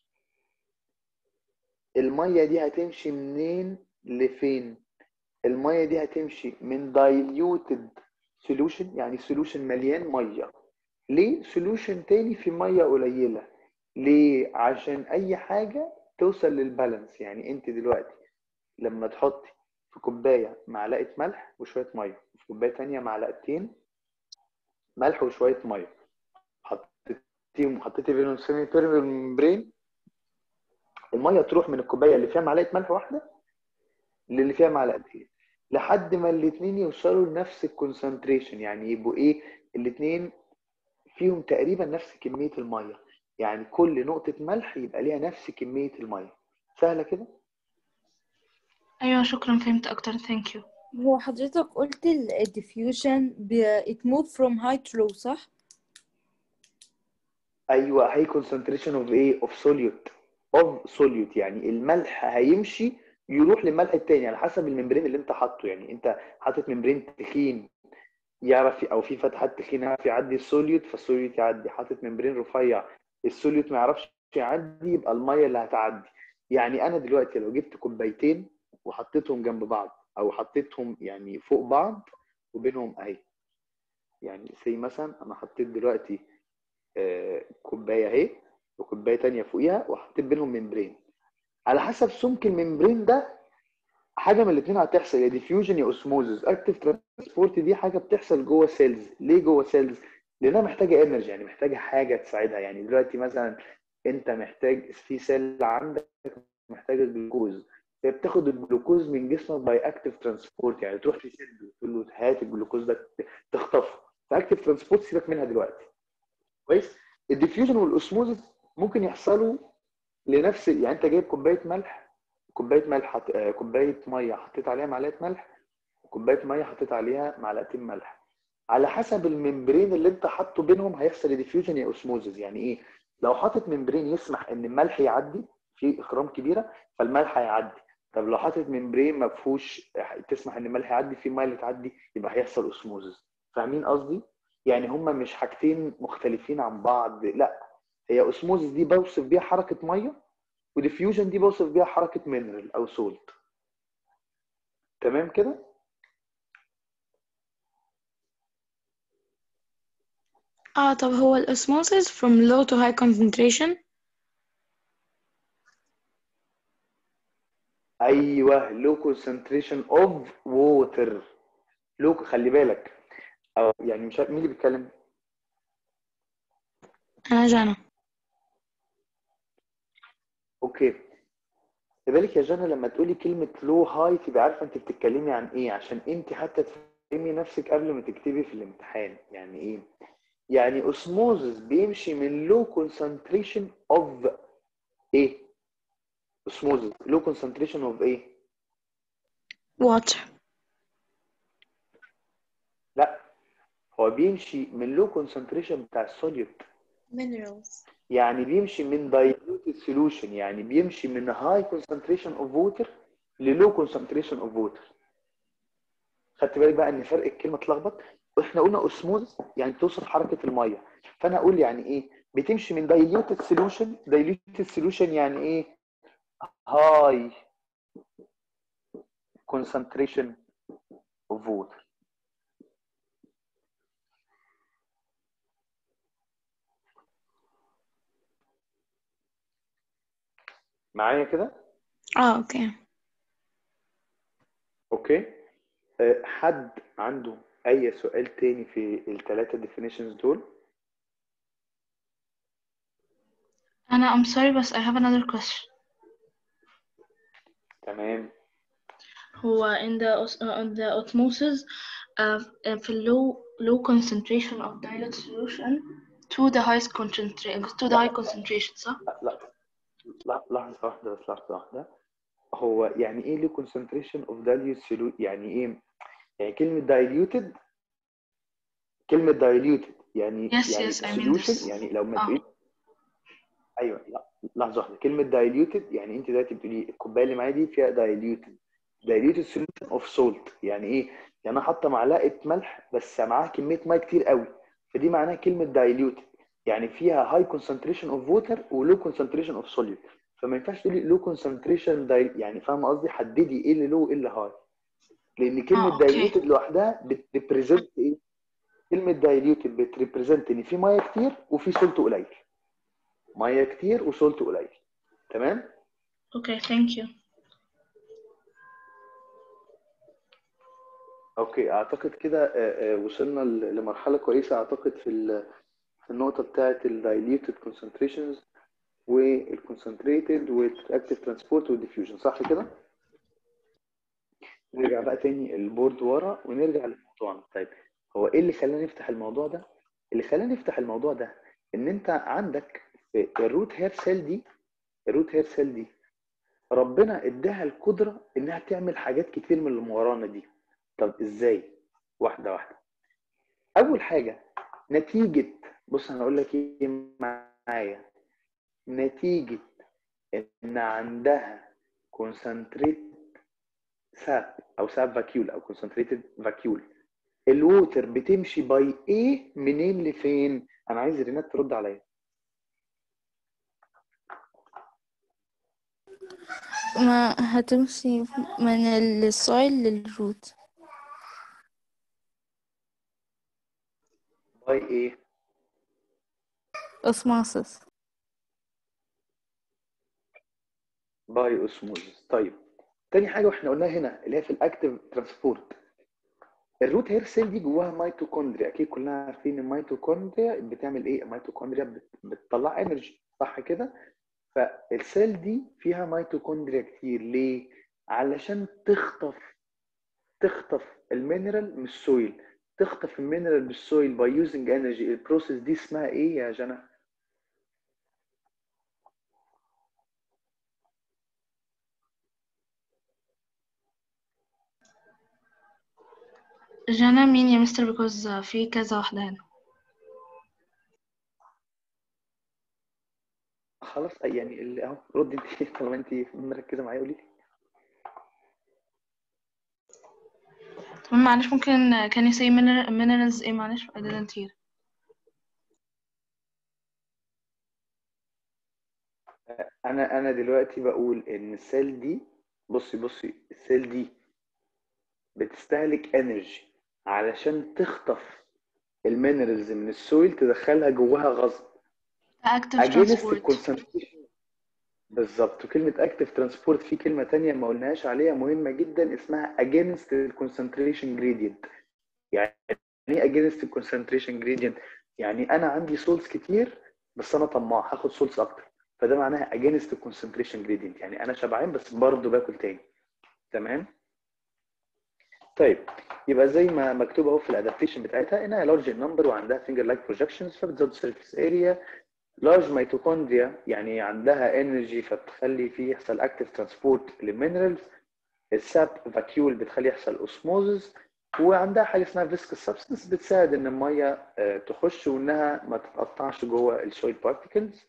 الميه دي هتمشي منين لفين الميه دي هتمشي من diluted solution يعني solution مليان ميه ليه solution تاني في ميه قليله ليه عشان اي حاجه توصل للبالانس يعني انت دلوقتي لما تحطي في كوبايه معلقه ملح وشويه ميه في كوبايه تانية معلقتين ملح وشويه ميه حطيتيهم وحطيتي بينهم سيمي بيرمنت ممبرين الميه تروح من الكوبايه اللي فيها معلقه ملح واحده للي فيها معلقتين لحد ما الاثنين يوصلوا لنفس الكونسنتريشن يعني يبقوا ايه الاثنين فيهم تقريبا نفس كميه الميه يعني كل نقطه ملح يبقى ليها نفس كميه الميه سهله كده أيوة شكرا فهمت أكتر thank you هو حضرتك قلت ال diffusion ب- it move from high to low صح؟ ايوه هي concentration of ايه of solute of solute يعني الملح هيمشي يروح للملح التاني على حسب الممبرين اللي انت حاطه يعني انت حاطط ممبرين تخين يعرف او في فتحات تخينه يعرف يعدي السوليوت فالسوليوت يعدي حاطط ممبرين رفيع السوليوت ما يعرفش يعدي يبقى الميه اللي هتعدي يعني انا دلوقتي لو جبت كوبايتين وحطيتهم جنب بعض او حطيتهم يعني فوق بعض وبينهم اهي يعني زي مثلا انا حطيت دلوقتي آه، كوبايه اهي وكوبايه تانية فوقيها وحطيت بينهم ممبرين على حسب سمك الممبرين ده حاجه من الاثنين هتحصل يا ديفيوجن يا اوسموزز اكتف ترانسبورت دي حاجه بتحصل جوه سيلز ليه جوه سيلز لانها محتاجه انرجي يعني محتاجه حاجه تساعدها يعني دلوقتي مثلا انت محتاج في سيل عندك محتاجه جلوكوز هي بتاخد الجلوكوز من جسمك باي اكتف ترانسبورت يعني تروح تشد وتقول له هات الجلوكوز ده تخطفه فاكتف ترانسبورت سيبك منها دلوقتي كويس الديفيوجن والاوسموزس ممكن يحصلوا لنفس يعني انت جايب كوبايه ملح كوبايه ملح حط... آه، كوبايه ميه حطيت عليها معلقه ملح وكوبايه ميه حطيت عليها معلقتين ملح على حسب الممبرين اللي انت حاطه بينهم هيحصل ديفيوجن يا اوسموزس يعني ايه لو حاطط ممبرين يسمح ان الملح يعدي في اخرام كبيره فالملح هيعدي طب لو حاطط ممبرين ما فيهوش تسمح ان الملح يعدي في ميه اللي تعدي يبقى هيحصل اوسموزس فاهمين قصدي يعني هما مش حاجتين مختلفين عن بعض لا هي اوسموزس دي بوصف بيها حركه ميه وديفيوجن دي بوصف بيها حركه مينرال او سولت تمام كده اه طب هو الاسموسيس from low to high concentration ايوه لو كونسنتريشن اوف ووتر لو خلي بالك أو يعني مش عارف مين اللي بيتكلم أنا جانا اوكي خلي بالك يا جنى لما تقولي كلمه لو هاي تبقى عارفه انت بتتكلمي عن ايه عشان انت حتى تفهمي نفسك قبل ما تكتبي في الامتحان يعني ايه يعني اوسموزس بيمشي من لو كونسنتريشن اوف ايه اوسموزس لو كونسنتريشن اوف ايه water لا هو بيمشي من لو كونسنتريشن بتاع الصوديوم minerals يعني بيمشي من diluted solution يعني بيمشي من high concentration of water ل low concentration of water خدت بالك بقى ان فرق الكلمه اتلخبط واحنا قلنا اوسموز يعني توصف حركه الميه فانا اقول يعني ايه بتمشي من diluted solution diluted solution يعني ايه high concentration of water معايا كده اه اوكي اوكي أه، حد عنده اي سؤال تاني في الثلاثه definitions دول أنا I'm sorry بس I have another question تمام هو in the os- uh, on the osmosis uh, uh, في low low concentration of dilute solution to the highest concentration to the high concentration صح؟ لا لا لا- لحظه واحده بس لحظه واحده هو يعني ايه له concentration of dilute solute يعني ايه يعني كلمة diluted كلمة diluted يعني Yes, يعني yes, I mean solution this. يعني لو ما آه. تقولي ايوه لا لحظة واحدة كلمة diluted يعني انت دلوقتي بتقولي الكوباية اللي معايا دي فيها diluted diluted solution of salt يعني ايه؟ يعني انا حاطة معلقة ملح بس معاها كمية ميه كتير قوي فدي معناها كلمة diluted يعني فيها high concentration of water و low concentration of solute فما ينفعش تقولي low concentration di- يعني فاهمة قصدي حددي ايه اللي low وايه اللي high لان كلمة آه، أوكي. diluted لوحدها بتريبريزنت ايه؟ كلمة diluted بتريبريزنت ان في ميه كتير وفي سولت قليل ميه كتير وسولت قليل تمام؟ Okay, thank you. اوكي اعتقد كده آه، آه، وصلنا ل- لمرحله كويسه اعتقد في ال- في النقطه بتاعه الدايليوتد concentrations والconcentrated والاكتيف ترانسبورت والديفيوجن صح كده؟ نرجع بقى تاني البورد ورا ونرجع لموضوعنا طيب هو ايه اللي خلانا نفتح الموضوع ده؟ اللي خلانا نفتح الموضوع ده ان انت عندك في الروت هير سيل دي الروت هير سيل دي ربنا اداها القدره انها تعمل حاجات كتير من اللي ورانا دي طب ازاي؟ واحده واحده اول حاجه نتيجه بص انا هقول لك ايه معايا نتيجه ان عندها كونسنتريت ساب او ساب فاكيول او كونسنتريتد فاكيول الووتر بتمشي باي ايه منين لفين انا عايز رينات ترد عليا ما هتمشي من السويل للروت باي ايه osmosis باي اوسموزس طيب تاني حاجه واحنا قلناها هنا اللي هي في الاكتيف ترانسبورت الروت هير سيل دي جواها ميتوكوندريا اكيد كلنا عارفين الميتوكوندريا بتعمل ايه الميتوكوندريا بت- بتطلع انرجي صح كده فالسيل دي فيها ميتوكوندريا كتير ليه علشان تخطف تخطف المينرال من السويل تخطف المينرال بالسويل باي يوزنج انرجي البروسيس دي اسمها ايه يا جنى جانا مين يا مستر because uh, في كذا واحدة هنا خلاص يعني اللي اهو رد انت طالما انت مركزه معايا قولي لي طب معلش ممكن uh, can you say mineral- minerals ايه معلش I didn't hear انا انا دلوقتي بقول ان السيل دي بصي بصي السيل دي بتستهلك انرجي علشان تخطف المينرالز من السويل تدخلها جواها غصب active اجينست transport الكونسنتريشن بالظبط وكلمه اكتف ترانسبورت في كلمه تانية ما قلناهاش عليها مهمه جدا اسمها اجينست الكونسنتريشن جريدينت يعني ايه اجينست الكونسنتريشن جريدينت يعني انا عندي سولز كتير بس انا طماع هاخد سولز اكتر فده معناها اجينست الكونسنتريشن جريدينت يعني انا شبعان بس برضه باكل تاني تمام طيب يبقى زي ما مكتوب اهو في الادابتيشن بتاعتها انها لارج نمبر وعندها فينجر لايك بروجكشنز فبتزود سيرفيس اريا لارج ميتوكوندريا يعني عندها انرجي فبتخلي فيه يحصل اكتيف ترانسبورت للمينرالز الساب فاكيول بتخلي يحصل اوسموزس وعندها حاجه اسمها فيسكس سبستنس بتساعد ان الميه آه، تخش وانها ما تتقطعش جوه السويل بارتيكلز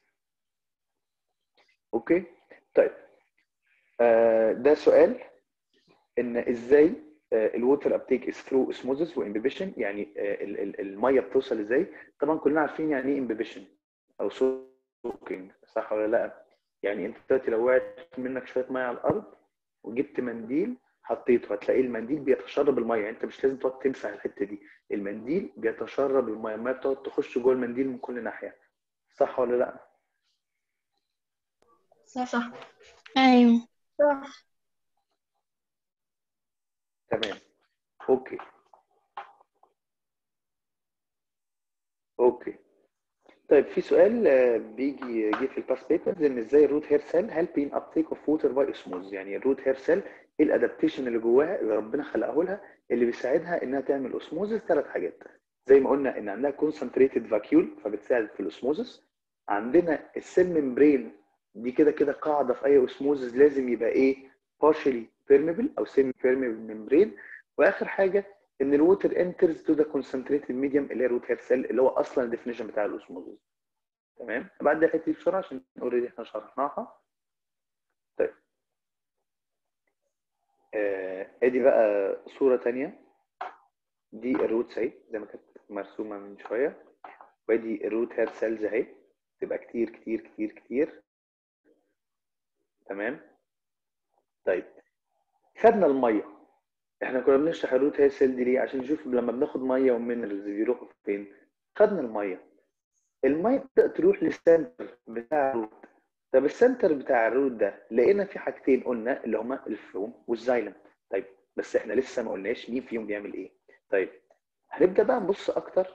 اوكي طيب آه، ده سؤال ان ازاي الووتر ابتيك از ثرو اسموزس وامبيبيشن يعني آه، ال- ال- الميه بتوصل ازاي طبعا كلنا عارفين يعني ايه امبيبيشن او سوكينج صح ولا لا يعني انت دلوقتي لو وقعت منك شويه ميه على الارض وجبت منديل حطيته هتلاقي المنديل بيتشرب الميه يعني انت مش لازم تقعد تمسح الحته دي المنديل بيتشرب الميه الميه بتقعد تخش جوه المنديل من كل ناحيه صح ولا لا صح أيوة تمام اوكي اوكي طيب في سؤال آه، بيجي جه في الباس بيبرز ان ازاي الروت هير سيل هيلب ان ابتيك اوف ووتر باي اسموز يعني الروت هير سيل ايه الادابتيشن اللي جواها اللي ربنا خلقه لها اللي بيساعدها انها تعمل اسموزس ثلاث حاجات زي ما قلنا ان عندها كونسنتريتد فاكيول فبتساعد في الاسموزس عندنا السيل ممبرين دي كده كده قاعده في اي اسموزس لازم يبقى ايه partially permeable او semi permeable membrane واخر حاجه ان الووتر enters to the concentrated medium اللي هي root hair cell اللي هو اصلا الديفينيشن بتاع الاوسموزيس تمام بعد الحته دي بسرعه عشان اوريدي احنا شرحناها طيب آه، ادي بقى صوره تانية دي الروت اهي زي ما كانت مرسومه من شويه وادي الروت هير سيلز اهي تبقى كتير كتير كتير كتير تمام طيب خدنا الميه احنا كنا بنشرح الروت هير سيل دي ليه عشان نشوف لما بناخد ميه ومينرالز بيروحوا فين خدنا الميه الميه تبدا تروح للسنتر بتاع الروت طب السنتر بتاع الروت ده لقينا في حاجتين قلنا اللي هما الفلوم والزايلم طيب بس احنا لسه ما قلناش مين فيهم بيعمل ايه طيب هنبدا بقى نبص اكتر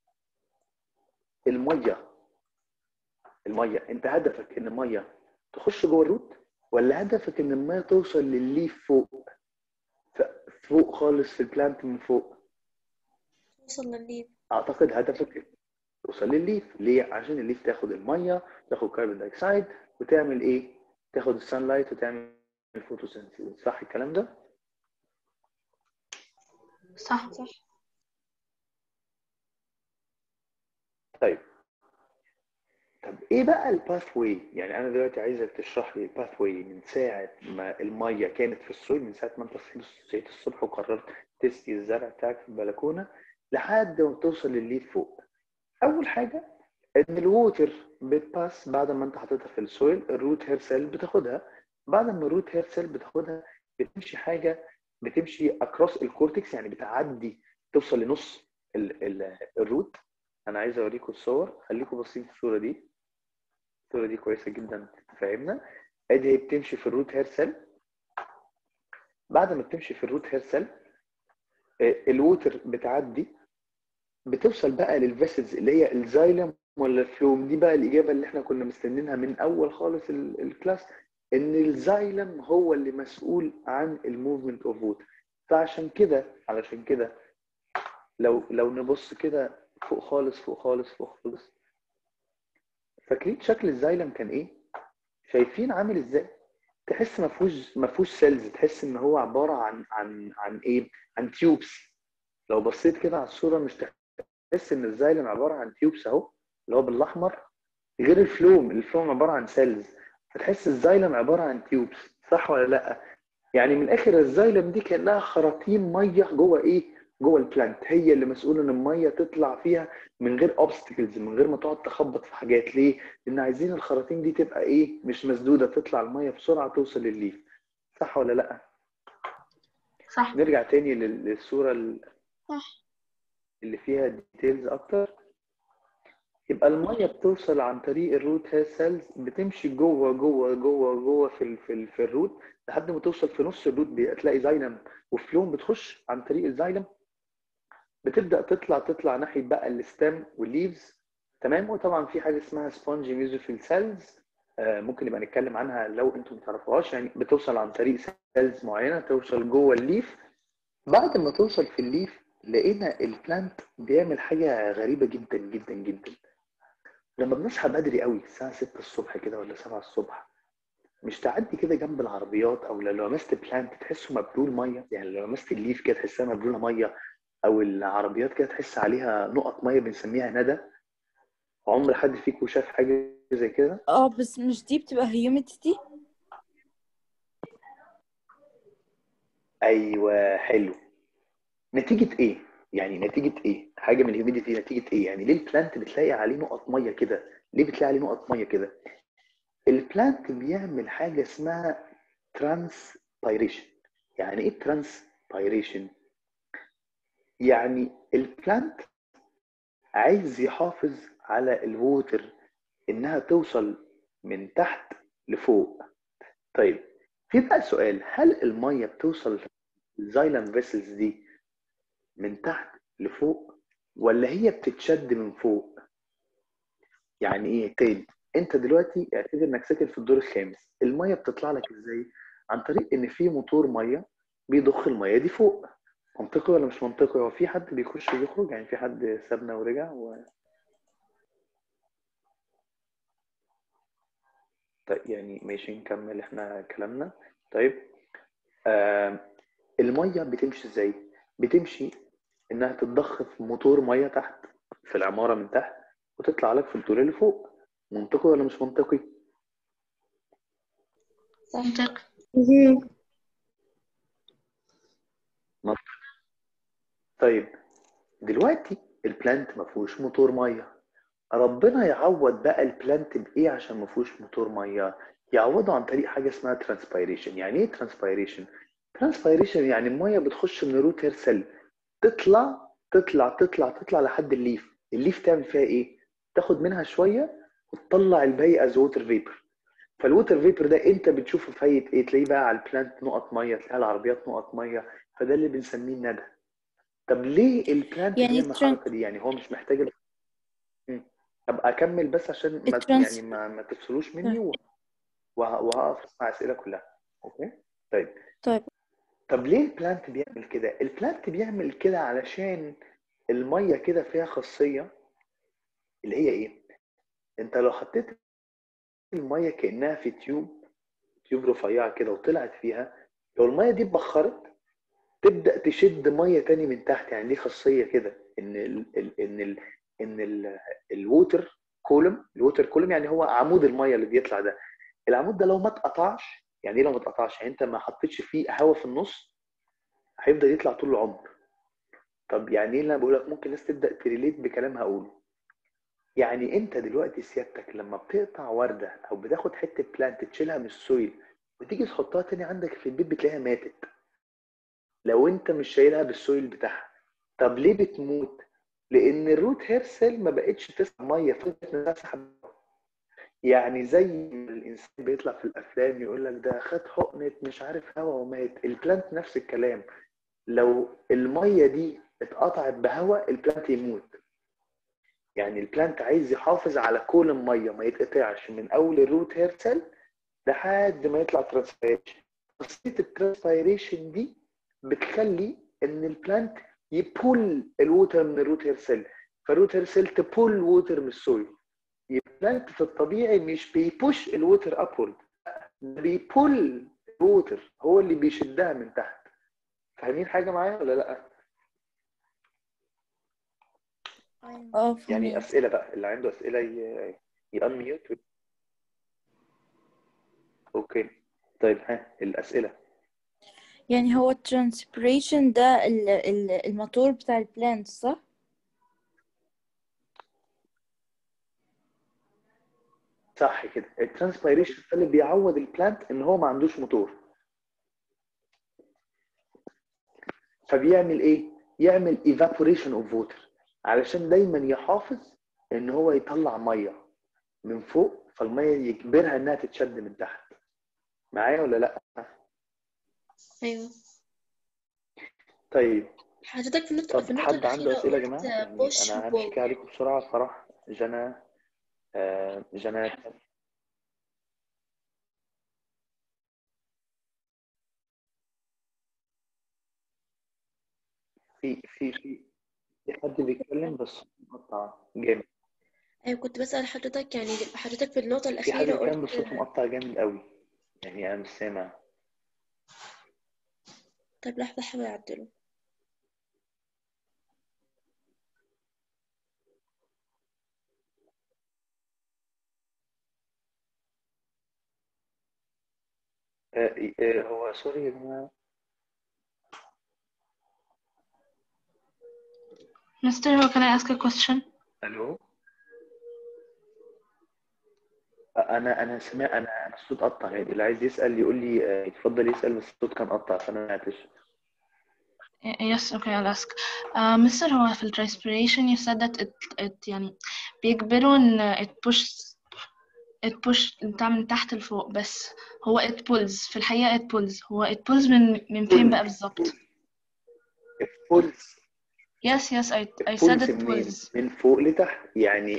الميه الميه انت هدفك ان الميه تخش جوه الروت ولا هدفك ان الميه توصل للليف فوق ف- فوق خالص في البلانت من فوق توصل للليف اعتقد هدفك توصل للليف ليه عشان الليف تاخد الميه تاخد كربون دايوكسيد وتعمل ايه تاخد السان لايت وتعمل الفوتوسينثيز صح الكلام ده صح صح طيب طب ايه بقى الباث واي يعني انا دلوقتي عايزك تشرح لي الباث واي من ساعه ما الميه كانت في السويل من ساعه ما انت صحيت صحيت الصبح وقررت تسقي الزرع بتاعك في البلكونه لحد ما توصل للليف فوق اول حاجه ان الووتر بتباس بعد ما انت حاططها في السويل الروت هير سيل بتاخدها بعد ما الروت هير سيل بتاخدها بتمشي حاجه بتمشي اكروس الكورتكس يعني بتعدي توصل لنص ال ال الروت انا عايز اوريكم الصور خليكم باصين في الصوره دي الصوره دي كويسه جدا تفهمنا ادي هي بتمشي في الروت هير سيل بعد ما بتمشي في الروت هير سيل الووتر بتعدي بتوصل بقى للفيسلز اللي هي الزايلم ولا الفلوم دي بقى الاجابه اللي احنا كنا مستنينها من اول خالص ال- الكلاس ان الزايلم هو اللي مسؤول عن الموفمنت اوف ووتر فعشان كده علشان كده لو لو نبص كده فوق خالص فوق خالص فوق خالص فاكرين شكل الزايلم كان ايه شايفين عامل ازاي تحس ما فيهوش ما فيهوش سيلز تحس ان هو عباره عن عن عن ايه عن تيوبس لو بصيت كده على الصوره مش تحس ان الزايلم عباره عن تيوبس اهو اللي هو بالاحمر غير الفلوم الفلوم عباره عن سيلز فتحس الزايلم عباره عن تيوبس صح ولا لا يعني من الاخر الزايلم دي كانها خراطيم ميه جوه ايه جوه البلانت هي اللي مسؤوله ان الميه تطلع فيها من غير اوبستكلز من غير ما تقعد تخبط في حاجات ليه لان عايزين الخراطيم دي تبقى ايه مش مسدوده تطلع الميه بسرعه توصل للليف صح ولا لا صح نرجع تاني لل- للصوره ال- صح اللي فيها ديتيلز اكتر يبقى الميه بتوصل عن طريق الروت هير سيلز بتمشي جوه جوه جوه جوه في ال في, ال في الروت لحد ما توصل في نص الروت بتلاقي زايلم وفلوم بتخش عن طريق الزايلم بتبدا تطلع تطلع ناحيه بقى الستام والليفز تمام وطبعا في حاجه اسمها سبونجي ميوزوفيل سيلز ممكن نبقى نتكلم عنها لو انتم ما تعرفوهاش يعني بتوصل عن طريق سيلز معينه توصل جوه الليف بعد ما توصل في الليف لقينا البلانت بيعمل حاجه غريبه جدا جدا جدا لما بنصحى بدري قوي الساعه 6 الصبح كده ولا 7 الصبح مش تعدي كده جنب العربيات او لو لمست بلانت تحسه مبلول ميه يعني لو لمست الليف كده تحسها مبلوله ميه او العربيات كده تحس عليها نقط ميه بنسميها ندى عمر حد فيكم شاف حاجه زي كده اه بس مش دي بتبقى هيوميديتي ايوه حلو نتيجه ايه يعني نتيجه ايه حاجه من الهيوميديتي نتيجه ايه يعني ليه البلانت بتلاقي عليه نقط ميه كده ليه بتلاقي عليه نقط ميه كده البلانت بيعمل حاجه اسمها ترانسبيريشن يعني ايه ترانسبيريشن يعني البلانت عايز يحافظ على الووتر انها توصل من تحت لفوق طيب في بقى سؤال هل الميه بتوصل الزايلم فيسلز دي من تحت لفوق ولا هي بتتشد من فوق يعني ايه تاني انت دلوقتي اعتبر انك ساكن في الدور الخامس الميه بتطلع لك ازاي عن طريق ان في موتور ميه بيضخ الميه دي فوق منطقي ولا مش منطقي هو في حد بيخش ويخرج يعني في حد سابنا ورجع و... طيب يعني ماشي نكمل احنا كلامنا طيب آه الميه بتمشي ازاي بتمشي انها تتضخ في موتور ميه تحت في العماره من تحت وتطلع لك في الدور اللي فوق منطقي ولا مش منطقي منطق طيب دلوقتي البلانت ما فيهوش موتور ميه ربنا يعوض بقى البلانت بايه عشان ما فيهوش موتور ميه يعوضه عن طريق حاجه اسمها ترانسبيريشن يعني ايه ترانسبيريشن ترانسبيريشن يعني الميه بتخش من الروت هير سيل تطلع تطلع تطلع تطلع لحد الليف الليف تعمل فيها ايه تاخد منها شويه وتطلع الباقي از ووتر فيبر فالووتر فيبر ده انت بتشوفه في هيئه ايه تلاقيه بقى على البلانت نقط ميه تلاقي على العربيات نقط ميه فده اللي بنسميه الندى طب ليه البلانت يعني بيعمل تران- الحركه دي يعني هو مش محتاج ال- مم. ابقى اكمل بس عشان ما الترانس- يعني ما, ما تفصلوش مني و- وه- وهقف مع الاسئله كلها اوكي طيب طيب طب ليه البلانت بيعمل كده البلانت بيعمل كده علشان الميه كده فيها خاصيه اللي هي ايه انت لو حطيت الميه كانها في تيوب تيوب رفيعه كده وطلعت فيها لو الميه دي اتبخرت تبدا تشد ميه تاني من تحت يعني دي خاصيه كده ان ال ال ان ال ان ال الووتر كولوم الووتر كولوم يعني هو عمود الميه اللي بيطلع ده العمود ده لو ما اتقطعش يعني ايه لو ما اتقطعش يعني انت ما حطيتش فيه هواء في النص هيفضل يطلع طول العمر طب يعني ايه اللي انا بقول لك ممكن الناس تبدا تريليت بكلام هقوله يعني انت دلوقتي سيادتك لما بتقطع ورده او بتاخد حته بلانت تشيلها من السويل وتيجي تحطها تاني عندك في البيت بتلاقيها ماتت لو انت مش شايلها بالسويل بتاعها طب ليه بتموت لان الروت هير سيل ما بقتش تسحب ميه فضلت انها تسحب يعني زي ما الانسان بيطلع في الافلام يقول لك ده خد حقنه مش عارف هوا ومات البلانت نفس الكلام لو الميه دي اتقطعت بهواء البلانت يموت يعني البلانت عايز يحافظ على كل الميه ما يتقطعش من اول الروت هير سيل لحد ما يطلع ترانسبيريشن خاصيه الترانسبيريشن دي بتخلي ان البلانت يبول الووتر من الروت هير سيل فالروت هير سيل تبول ووتر من السويل البلانت في الطبيعي مش بيبوش الووتر ابورد بيبول الووتر هو اللي بيشدها من تحت فاهمين حاجه معايا ولا لا اه يعني فهمت اسئله بقى اللي عنده اسئله ي- يانميوت اوكي طيب ها الاسئله يعني هو الترانسبيريشن ده ال- ال- الموتور بتاع البلانت صح؟ صح كده الترانسبيريشن ده اللي بيعوض البلانت ان هو ما عندوش موتور فبيعمل ايه يعمل evaporation of water علشان دايما يحافظ ان هو يطلع ميه من فوق فالميه يجبرها انها تتشد من تحت معايا ولا لا ايوه طيب حضرتك في النقطة طب في النقطة حد عنده الأخيرة اسئله يا قلت جماعه يعني بوش انا همشي وبول كده عليكم بسرعه صراحه جنى آه جنى في في في في حد بيتكلم بس مقطع جامد أيوة كنت بسأل حضرتك يعني حضرتك في النقطة في حد الأخيرة بيتكلم قلت بس صوته مقطع جامد قوي يعني انا مش سامع طيب لحظة أحاول أعدله آه آه هو سوري يا جماعه Mister, how can I ask a question? الو انا انا سمع انا انا الصوت قطع يعني اللي عايز يسال يقول لي آه، يتفضل يسال بس الصوت كان قطع فانا ما سمعتش Yes, okay, I'll ask. Uh, Mr. هو في ال transpiration you said that it, it يعني بيجبروا إن it pushes it push بتاع من تحت لفوق بس هو it pulls في الحقيقة it pulls هو it pulls من من فين بقى بالظبط؟ البولز Yes, yes, I I said البولز it منين pulls. من فوق لتحت يعني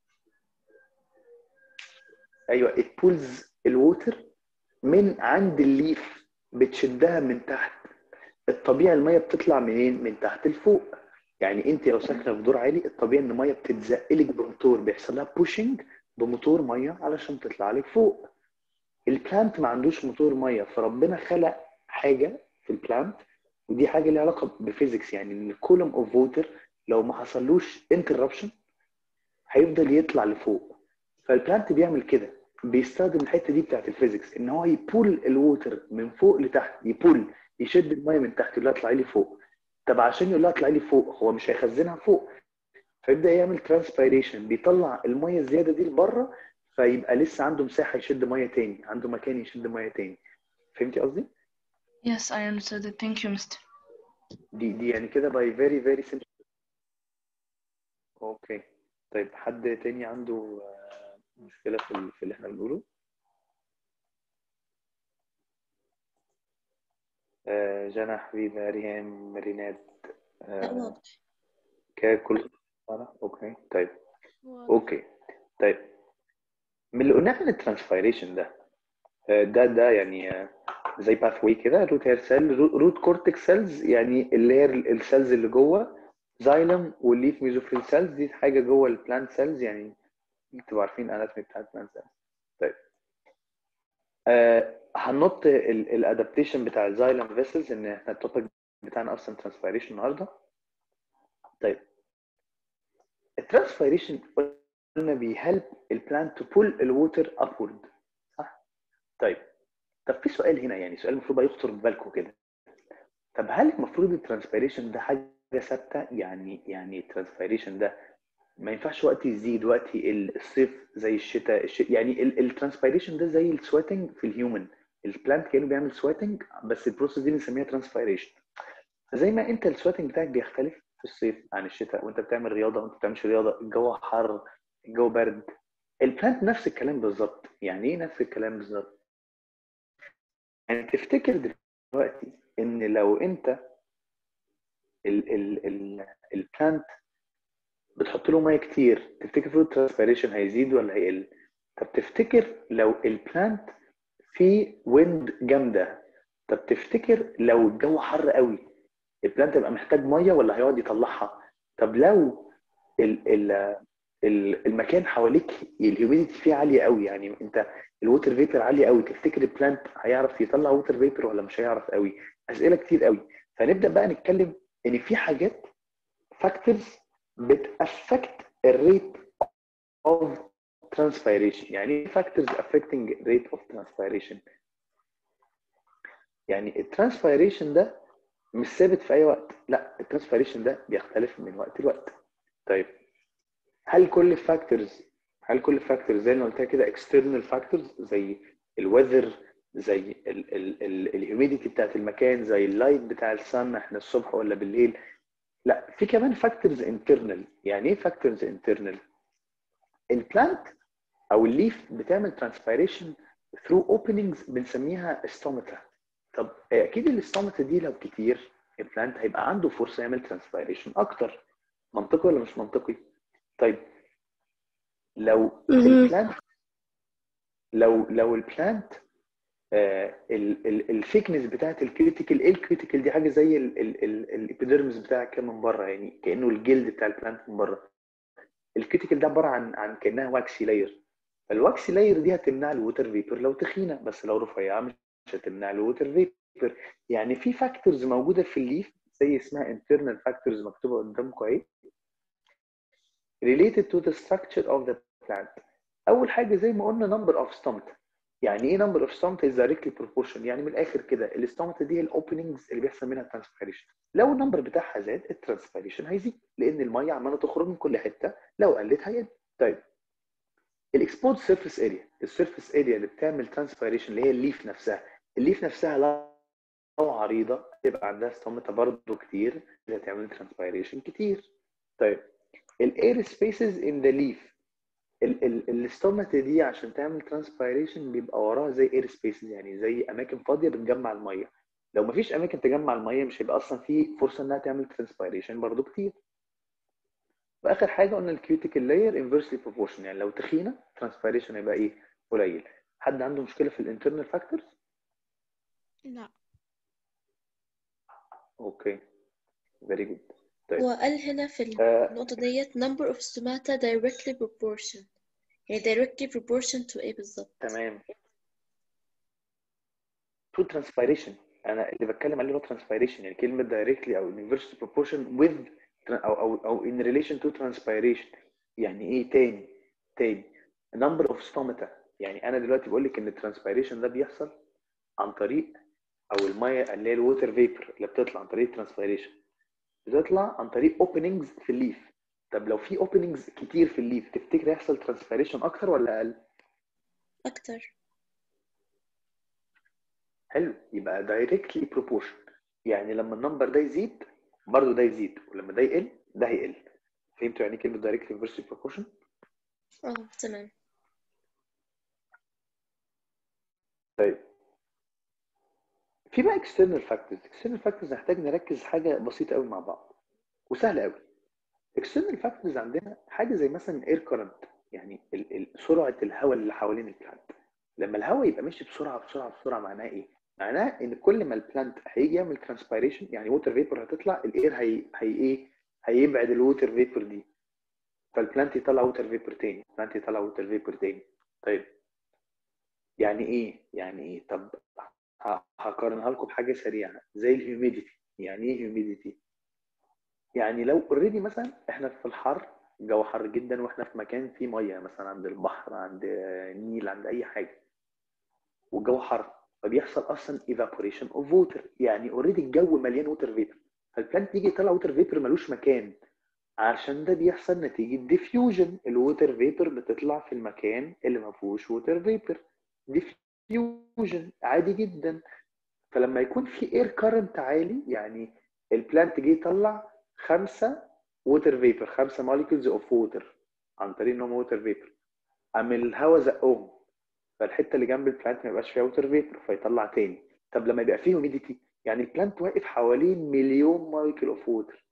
ايوه البولز الووتر من عند الليف بتشدها من تحت الطبيعي الميه بتطلع منين من تحت لفوق يعني انت لو ساكنه في دور عالي الطبيعي ان الميه بتتزق لك بموتور بيحصل لها بوشنج بموتور ميه علشان تطلع لك فوق البلانت ما عندوش موتور ميه فربنا خلق حاجه في البلانت ودي حاجه ليها علاقه بفيزيكس يعني ان الكولوم اوف ووتر لو ما حصلوش انتربشن هيفضل يطلع لفوق فالبلانت بيعمل كده بيستخدم الحته دي بتاعت الفيزيكس ان هو يبول الووتر من فوق لتحت يبول يشد الميه من تحت يقول لها اطلعي لي فوق طب عشان يقول لها اطلعي لي فوق هو مش هيخزنها فوق فيبدا يعمل ترانسبيريشن بيطلع الميه الزياده دي لبره فيبقى لسه عنده مساحه يشد ميه تاني عنده مكان يشد ميه تاني فهمتي قصدي؟ Yes, I understood it. Thank you, Mr. دي دي يعني كده باي فيري فيري سمبل اوكي طيب حد تاني عنده آه، مشكله في ال- في اللي احنا بنقوله آه، جنى حبيبه ريهام ريناد لا آه، واضح كده كل واضح؟ اوكي طيب اوكي طيب من اللي قلناه عن الترانسفيريشن ده آه، ده ده يعني آه، زي باث واي كده روت هير سيل روت كورتكس سيلز يعني اللي هي السيلز اللي جوه زايلم والليف ميزوفيل سيلز دي حاجه جوه البلانت سيلز يعني تبقوا عارفين اناتومي بتاعت البلانت سيلز طيب آه هننط الادابتيشن بتاع الزايلم فيسلز ان احنا التوبيك بتاعنا اصلا ترانسفيريشن النهارده طيب الترانسفيريشن قلنا بيهلب البلانت تو بول الووتر ابورد صح؟ طيب طب في سؤال هنا يعني سؤال المفروض بقى يخطر ببالكم كده طب هل المفروض الترانسبيريشن ده حاجه ثابته يعني يعني الترانسبيريشن ده ما ينفعش وقت يزيد وقت يقل الصيف زي الشتاء الش... يعني الترانسبيريشن ده زي السويتنج في الهيومن البلانت كانه بيعمل سويتنج بس البروسيس دي بنسميها ترانسبيريشن فزي ما انت السويتنج بتاعك بيختلف في الصيف عن الشتاء وانت بتعمل رياضه وانت بتعملش رياضه الجو حر الجو برد البلانت نفس الكلام بالظبط يعني ايه نفس الكلام بالظبط يعني تفتكر دلوقتي ان لو انت ال ال ال البلانت بتحط له ميه كتير تفتكر فلويد ترانسبيريشن هيزيد ولا هيقل طب تفتكر لو البلانت في ويند جامده طب تفتكر لو الجو حر قوي البلانت يبقى محتاج ميه ولا هيقعد يطلعها طب لو ال ال ال- المكان حواليك الهيوميديتي فيه عاليه قوي يعني انت الووتر فيبر عاليه قوي تفتكر البلانت هيعرف يطلع ووتر فيبر ولا مش هيعرف قوي اسئله كتير قوي فنبدا بقى نتكلم ان في حاجات فاكتورز بتافكت الريت اوف transpiration يعني ايه factors affecting rate of transpiration يعني الترانسبيريشن ده مش ثابت في اي وقت لا الترانسبيريشن ده بيختلف من وقت لوقت طيب هل كل الفاكتورز هل كل الفاكتورز زي ما قلت كده external factors زي الويذر زي الهيوميديتي بتاعت المكان زي اللايت بتاع السن احنا الصبح ولا بالليل لا في كمان فاكتورز internal يعني ايه فاكتورز internal البلانت او الليف بتعمل ترانسبيريشن through openings بنسميها استومتا طب اكيد الاستومتا دي لو كتير البلانت هيبقى عنده فرصه يعمل ترانسبيريشن اكتر منطقي ولا مش منطقي طيب لو مهم. البلانت لو لو البلانت الثيكنس بتاعت الكريتيكال ايه الكريتيكال دي حاجه زي الابيديرمس بتاعك كده من بره يعني كانه الجلد بتاع البلانت من بره الكريتيكال ده عباره عن عن كانها واكسي لاير الواكسي لاير دي هتمنع الووتر فيبر لو تخينه بس لو رفيعه مش هتمنع الووتر فيبر يعني في فاكتورز موجوده في الليف زي اسمها internal factors مكتوبه قدامكم اهي related to the structure of the plant اول حاجه زي ما قلنا number of stomata يعني ايه number of stomata is directly proportional يعني من الاخر كده الاستومata دي هي الاوبننجز اللي بيحصل منها ترانسبيريشن لو النمبر بتاعها زاد الترانسبيريشن هيزيد لان الميه عماله تخرج من كل حته لو قلت هيقل طيب الاكسبورت سيرفيس اريا السيرفيس اريا اللي بتعمل ترانسبيريشن اللي هي الليف نفسها الليف نفسها لو عريضه يبقى عندها ستومتا برضه كتير اللي هتعمل ترانسبيريشن كتير طيب الاير سبيسز ان ذا ليف الاستومata دي عشان تعمل ترانسبيريشن بيبقى وراها زي اير سبيسز يعني زي اماكن فاضيه بتجمع الميه لو مفيش اماكن تجمع الميه مش هيبقى اصلا في فرصه انها تعمل ترانسبيريشن برضو كتير واخر حاجه قلنا الكيوتيكال لاير انفرسلي بروبورشن يعني لو تخينه ترانسبيريشن هيبقى ايه قليل حد عنده مشكله في الانترنال فاكتورز لا اوكي فيري جود طيب هو قال هنا في آه، النقطة ديت number of stomata directly proportion يعني directly proportion to ايه بالظبط تمام تو ترانسبيريشن انا اللي بتكلم عليه هو transpiration يعني كلمه directly او inverse proportion with او او او in relation to transpiration يعني ايه تاني تاني number of stomata يعني انا دلوقتي بقول لك ان الترانسبيريشن ده بيحصل عن طريق او الميه اللي هي الووتر فيبر اللي بتطلع عن طريق الترانسبيريشن بتطلع عن طريق اوبننجز في الليف طب لو في اوبننجز كتير في الليف تفتكر يحصل ترانسبيريشن اكتر ولا اقل؟ أكتر حلو يبقى دايركتلي بروبورشن يعني لما النمبر ده يزيد برضه ده يزيد ولما ده يقل ده هيقل فهمتوا يعني ايه كلمه دايركتلي انفرسلي بروبورشن؟ اه تمام طيب في بقى external factors external factors نحتاج نركز حاجه بسيطه قوي مع بعض وسهله قوي external factors عندنا حاجه زي مثلا air current يعني ال ال سرعه الهواء اللي حوالين البلانت لما الهواء يبقى ماشي بسرعه بسرعه بسرعه معناه ايه؟ معناه ان كل ما البلانت هيجي يعمل ترانسبيريشن يعني ووتر فيبر هتطلع الاير هي هي ايه؟ هيبعد الووتر فيبر دي فالبلانت يطلع ووتر فيبر تاني البلانت يطلع ووتر فيبر تاني طيب يعني ايه؟ يعني ايه؟ طب ه- هقارنها لكم بحاجه سريعه زي الهيوميديتي يعني ايه هيوميديتي؟ يعني لو اوريدي مثلا احنا في الحر الجو حر جدا واحنا في مكان فيه ميه مثلا عند البحر عند نيل عند اي حاجه والجو حر فبيحصل اصلا evaporation of water يعني اوريدي الجو مليان ووتر فيبر فالبلانت يجي يطلع ووتر فيبر ملوش مكان عشان ده بيحصل نتيجه ديفيوجن الووتر فيبر بتطلع في المكان اللي ما فيهوش ووتر فيبر ديفيوجن عادي جدا فلما يكون في اير كارنت عالي يعني البلانت جه يطلع خمسه ووتر فيبر خمسه موليكولز اوف ووتر عن طريق انهم ووتر فيبر قام الهواء زقهم فالحته اللي جنب البلانت ما يبقاش فيها ووتر فيبر فيطلع تاني طب لما يبقى فيه هيوميديتي يعني البلانت واقف حوالين مليون موليكول اوف ووتر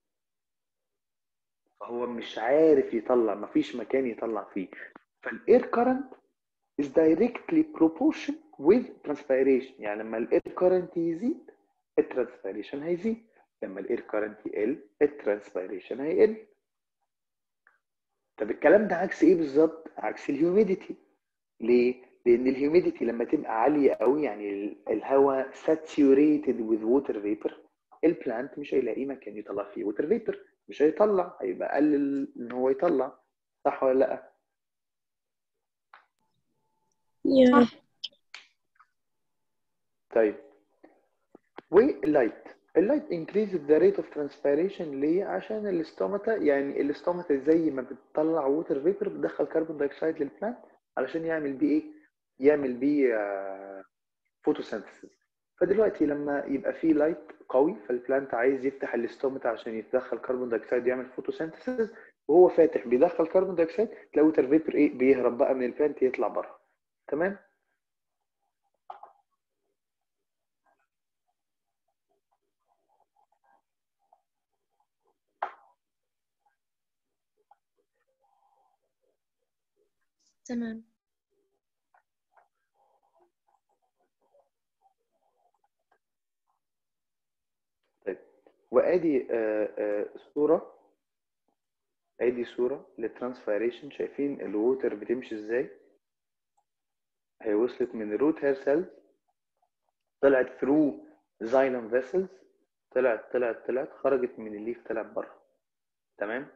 فهو مش عارف يطلع مفيش مكان يطلع فيه فالاير كارنت is directly proportion with transpiration يعني لما الاير كارنت يزيد الترانسبيريشن هيزيد لما الاير كارنت يقل الترانسبيريشن هيقل طب الكلام ده عكس ايه بالظبط عكس الهيوميديتي ليه لان الهيوميديتي لما تبقى عاليه قوي يعني الهواء saturated with water vapor البلانت مش هيلاقي مكان يطلع فيه water vapor مش هيطلع هيبقى قلل ان هو يطلع صح ولا لا Yeah. طيب واللايت اللايت increases the rate of transpiration ليه؟ عشان الاستوماتا يعني الاستوماتا زي ما بتطلع ووتر فيبر بتدخل كربون دايوكسيد للبلانت علشان يعمل بيه ايه؟ يعمل بيه فوتوسينثيسيس فدلوقتي لما يبقى فيه لايت قوي فالبلانت عايز يفتح الاستوماتا عشان يتدخل كربون دايوكسيد يعمل فوتوسينثيسيس وهو فاتح بيدخل كربون دايوكسيد تلاقي ووتر فيبر ايه بيهرب بقى من البلانت يطلع بره تمام؟ تمام طيب وادي آه، آه، صوره ادي صوره للترانسفيريشن شايفين الووتر بتمشي ازاي هي وصلت من الروت هير سيلز طلعت ثرو زايلم فيسلز طلعت طلعت طلعت خرجت من الليف طلعت بره تمام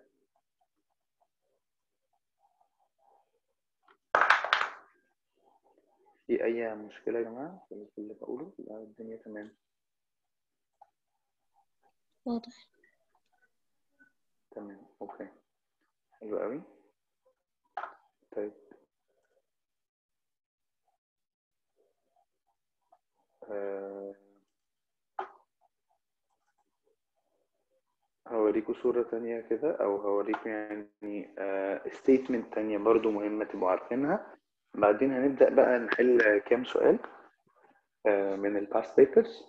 في اي مشكله يا جماعه في اللي بقوله لا الدنيا تمام واضح تمام اوكي حلو قوي طيب آه، هوريكوا صورة تانية كده أو هوريكوا يعني ستيتمنت تانية برضو مهمة تبقوا عارفينها بعدين هنبدأ بقى نحل كام سؤال آه، من الباست بيبرز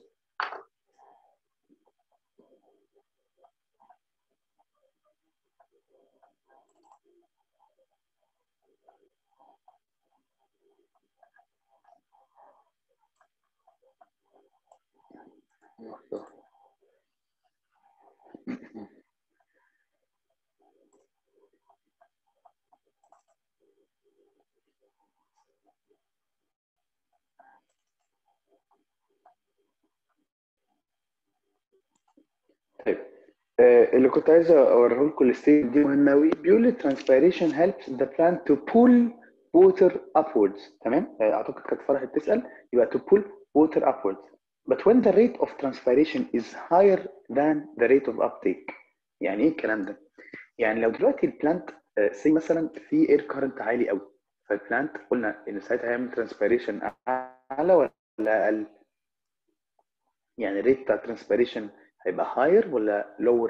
طيب آه، اللي كنت عايز اوريه لكم الستيج دي مهمه قوي بيقول لي transpiration helps the plant to pull water upwards تمام آه، اعتقد كانت فرح بتسال يبقى to pull water upwards but when the rate of transpiration is higher than the rate of uptake يعني ايه الكلام ده يعني لو دلوقتي البلانت سي مثلا في اير كارنت عالي قوي فالبلانت قلنا ان ساعتها هيعمل transpiration اعلى ولا اقل يعني الريت بتاع transpiration هيبقى higher ولا lower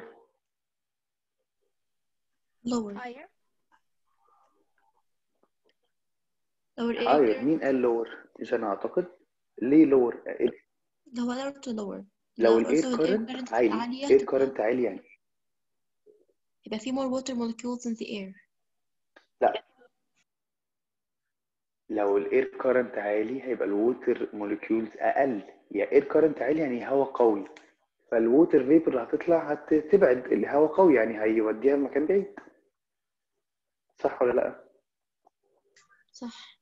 lower higher lower higher ايه مين قال lower مش انا اعتقد ليه lower هو lower to lower لو لو الاير قلت الاير كارنت كارنت عالي عالية اير تبقى كارنت عالي يعني يبقى في more water molecules in the air لا لو الاير كارنت عالي هيبقى الووتر موليكيولز اقل يا اير كارنت عالي يعني هواء قوي فالووتر فيبر اللي هتطلع هتبعد الهواء قوي يعني هيوديها لمكان بعيد صح ولا لا صح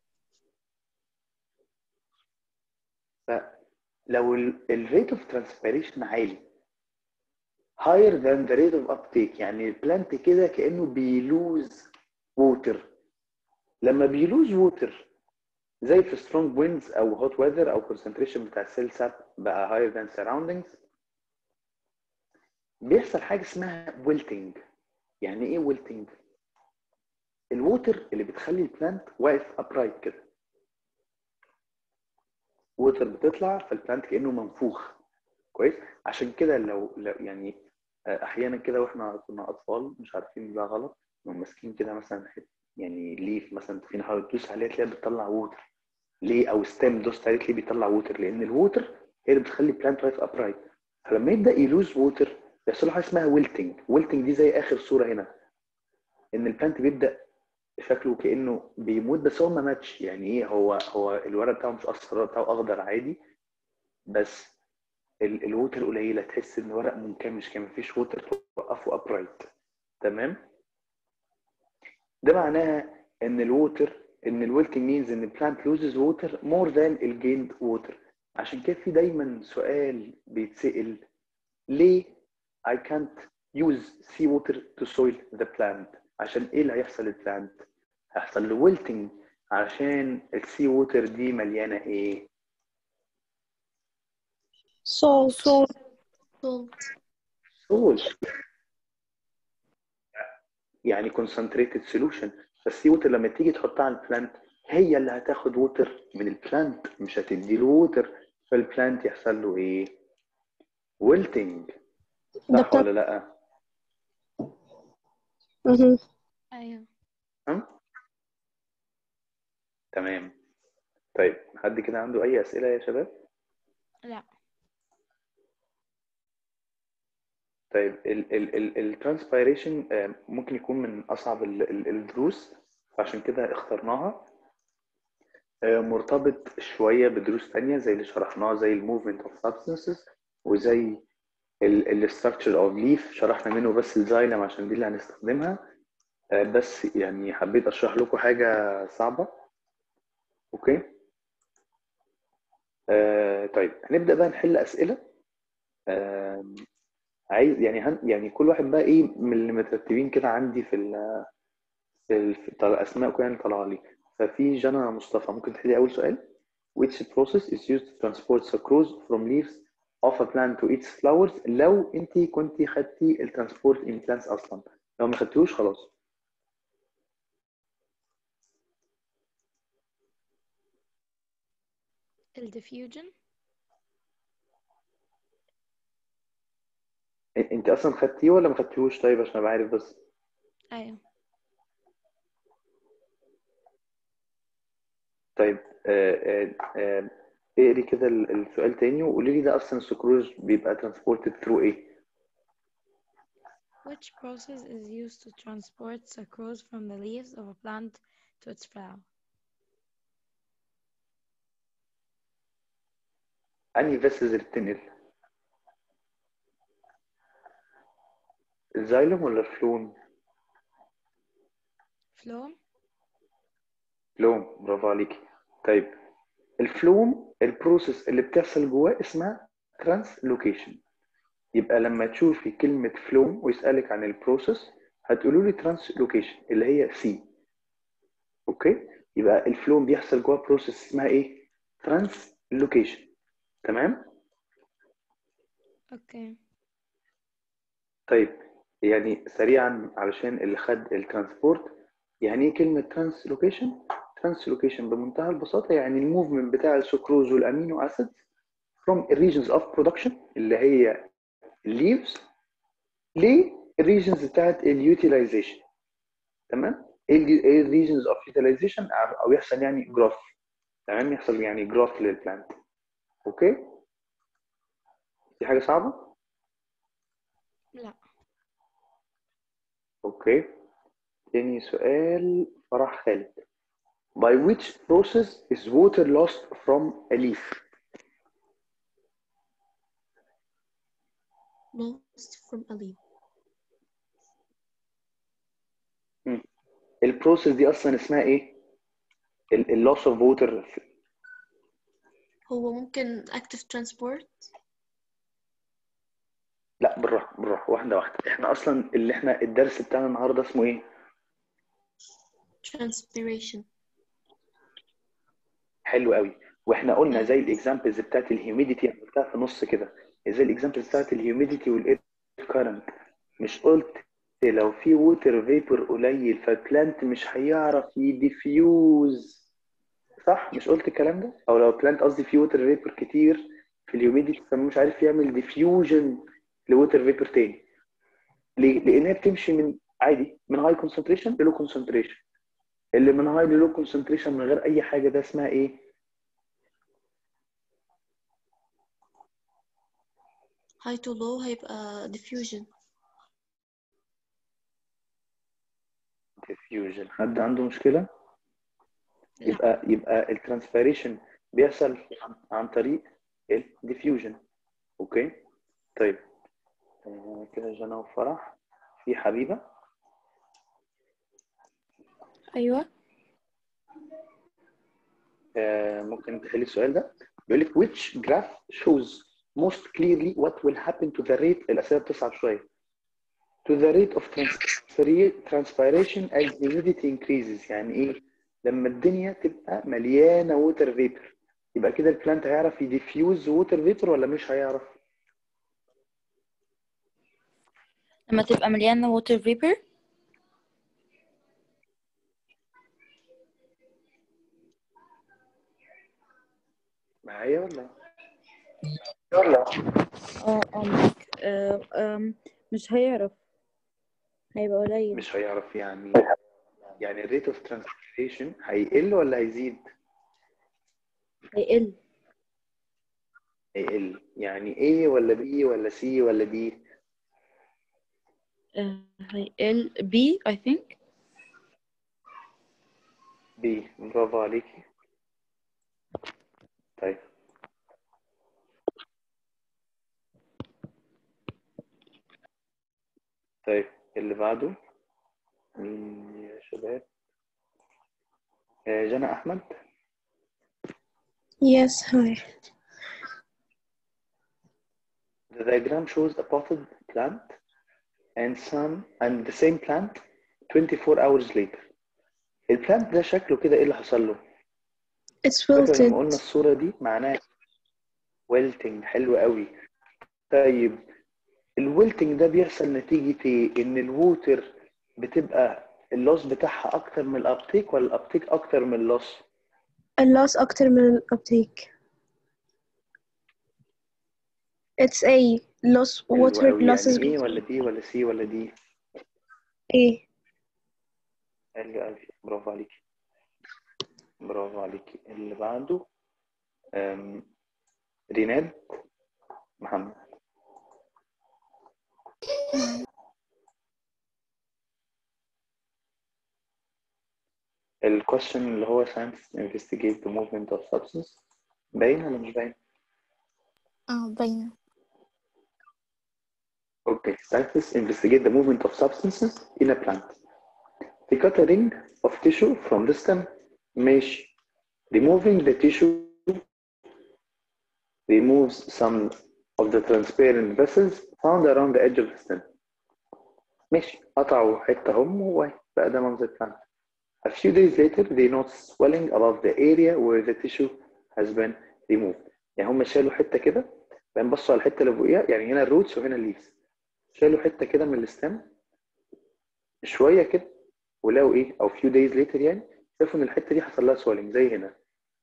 فلو الريت اوف ترانسبيريشن عالي higher than the rate of uptake يعني البلانت كده كأنه بيلوز ووتر لما بيلوز ووتر زي في strong winds او hot weather او concentration بتاع السيل ساب بقى higher than surroundings بيحصل حاجة اسمها wilting يعني ايه wilting؟ الووتر اللي بتخلي البلانت واقف upright كده ووتر بتطلع فالبلانت كأنه منفوخ كويس عشان كده لو, لو يعني احيانا كده واحنا كنا اطفال مش عارفين ده غلط نقوم ماسكين كده مثلا حته يعني ليف مثلا في نحاول تدوس عليها تلاقيها بتطلع ووتر ليه او ستيم دوست عليه تلاقيه بيطلع ووتر لان الووتر هي اللي بتخلي البلانت واقف ابرايت فلما يبدا يلوز ووتر بيحصل له حاجه اسمها ويلتنج ويلتنج دي زي اخر صوره هنا ان البلانت بيبدا شكله كانه بيموت بس هو ما ماتش يعني ايه هو هو الورق بتاعه مش اصفر الورق بتاعه اخضر عادي بس ال- الووتر قليله تحس ان الورق منكمش كان مفيش ووتر توقفه ابرايت تمام ده معناها ان الووتر ان الويلتنج مينز ان البلانت لوزز ووتر مور ذان الجيند ووتر عشان كده في دايما سؤال بيتسال ليه I can't use sea water to soil the plant عشان ايه اللي هيحصل للبلانت هيحصل له ويلتنج عشان السي ووتر دي مليانه ايه salt salt salt سولت يعني concentrated solution فالسي ووتر لما تيجي تحطها على البلانت هي اللي هتاخد ووتر من البلانت مش هتدي له ووتر فالبلانت يحصل له ايه؟ ويلتنج ده صح بتاع ولا لا؟ مهم. أيوة هم؟ تمام طيب حد كده عنده اي اسئله يا شباب؟ لا طيب ال ال ال الترانسبيريشن ممكن يكون من اصعب ال- ال- الدروس فعشان كده اخترناها آه، مرتبط شويه بدروس تانية زي اللي شرحناها زي الموفمنت اوف سبستانسز وزي الستراكشر اوف ليف شرحنا منه بس الزايلم عشان دي اللي هنستخدمها آه، بس يعني حبيت اشرح لكم حاجه صعبه اوكي آه طيب هنبدا بقى نحل اسئله آه عايز يعني هن يعني كل واحد بقى ايه من اللي مترتبين كده عندي في ال في, ال في طل- اسماء كده طالعه لي ففي جنى مصطفى ممكن تحلي اول سؤال which process is used to transport sucrose from leaves of a plant to its flowers لو انت كنت خدتي الترانسبورت in plants اصلا لو ما خدتوش خلاص الديفيوجن انت اصلا خدتيه ولا ما خدتيهوش طيب عشان ابقى عارف بس أيوة طيب آه آه آه اقري كده ال- السؤال تاني وقولي لي ده اصلا السكروز بيبقى transported through ايه Which process is used to transport sucrose from the leaves of a plant to its flower? انهي فيسز اللي بتنقل الزايلم ولا الفلون Phloem? فلون برافو عليكي طيب الفلوم البروسيس اللي بتحصل جواه اسمها ترانسلوكيشن يبقى لما تشوفي كلمة فلوم ويسألك عن البروسيس هتقولوا لي ترانسلوكيشن اللي هي سي اوكي يبقى الفلوم بيحصل جواه بروسيس اسمها ايه ترانسلوكيشن تمام اوكي طيب يعني سريعا علشان اللي خد الترانسبورت يعني ايه كلمة ترانسلوكيشن ترانسلوكيشن بمنتهى البساطة يعني الموفمنت بتاع السكروز والامينو اسيد from regions of production اللي هي leaves للريجنز بتاعت اليوتيلايزيشن تمام ايه الريجنز اوف يوتيلايزيشن او يحصل يعني جروث تمام يحصل يعني جروث للبلانت اوكي دي حاجه صعبه لا اوكي تاني سؤال فرح خالد by which process is water lost from a leaf lost from a leaf البروسيس دي اصلا اسمها ايه اللوس اوف ووتر هو ممكن active transport لا بالراحه بالراحه واحده واحده احنا اصلا اللي احنا الدرس بتاعنا النهارده اسمه ايه transpiration حلو قوي واحنا قلنا زي الاكزامبلز بتاعت الهيوميديتي قلتها في نص كده زي الاكزامبلز بتاعت الهيوميديتي والاير كارنت مش قلت لو في ووتر فيبر قليل فالبلانت مش هيعرف يديفيوز صح مش قلت الكلام ده او لو البلانت قصدي في ووتر فيبر كتير في الهيوميديتي فمش عارف يعمل ديفيوجن لووتر فيبر تاني ليه؟ لانها بتمشي من عادي من هاي كونسنتريشن للو كونسنتريشن اللي من هاي للو كونسنتريشن من غير اي حاجه ده اسمها ايه؟ high to low هيبقى diffusion ديفيوجن حد عنده مشكله؟ لا. يبقى يبقى الترانسبيريشن بيحصل عن, عن طريق الديفيوجن اوكي طيب آه، كده جنى وفرح في حبيبه أيوة آه، ممكن تحلي السؤال ده بيقول لك which graph shows most clearly what will happen to the rate الأسئلة بتصعب شوية to the rate of transpira- transpiration as humidity increases يعني إيه؟ لما الدنيا تبقى مليانة water vapor يبقى كده البلانت هيعرف يديفيوز water vapor ولا مش هيعرف؟ لما تبقى مليانة water vapor معايا ولا؟ اه اه معاك آه، آم، مش هيعرف هيبقى قليل مش هيعرف يعني يعني الريت اوف ترانسبيريشن هيقل ولا هيزيد؟ هيقل هيقل يعني A ولا B ولا C ولا D؟ آه، هيقل B I think B برافو عليكي طيب طيب اللي بعده مين يا شباب آه، جنى أحمد Yes, hi. The diagram shows a potted plant and some and the same plant 24 hours later. البلانت ده شكله كده ايه اللي حصل له؟ It's فاكر لما wilted. قلنا الصورة دي معناها ويلتنج حلو قوي طيب الويلتنج ده بيحصل نتيجة ايه؟ ان الووتر بتبقى اللوس بتاعها اكتر من الابتيك ولا الابتيك اكتر من اللوس؟ اللوس أكتر من الأبتيك. It's A. Loss حلو water قوي losses يعني ايه ولا دي ولا سي ولا دي؟ A. حلو قوي برافو عليكي برافو عليكي اللي بعده أم، ريناد محمد الكويشن اللي هو science investigate the movement of substance باين ولا مش باين؟ اه باينة. Okay, scientists investigate the movement of substances in a plant. They cut a ring of tissue from the stem. ماشي. Removing the tissue removes some of the transparent vessels found around the edge of the stem ماشي قطعوا حتة هم وبقى ده منظر البلانت A few days later they notice swelling above the area where the tissue has been removed يعني هم شالوا حتة كده بعدين بصوا على الحتة اللي فوقيها يعني هنا الروتس وهنا الليفز شالوا حتة كده من الستم شوية كده ولقوا ايه او few days later يعني شافوا ان الحتة دي حصل لها swelling زي هنا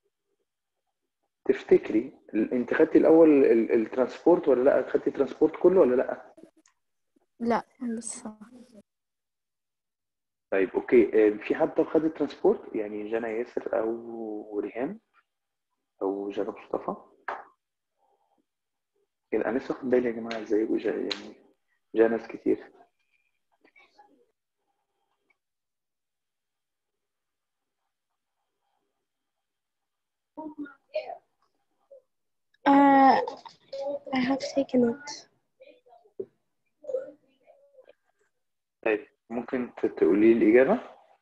تفتكري ال- انت خدتي الاول ال- الترانسبورت ولا لا خدتي الترانسبورت كله ولا لا لا بس طيب اوكي آه، في حد طب خد الترانسبورت يعني جانا ياسر او ريهام او جانا مصطفى كده انا لسه واخد بالي يا جماعه ازاي وجا يعني جا ناس كتير Uh, I have taken it. طيب ممكن ت- تقولي لي الاجابه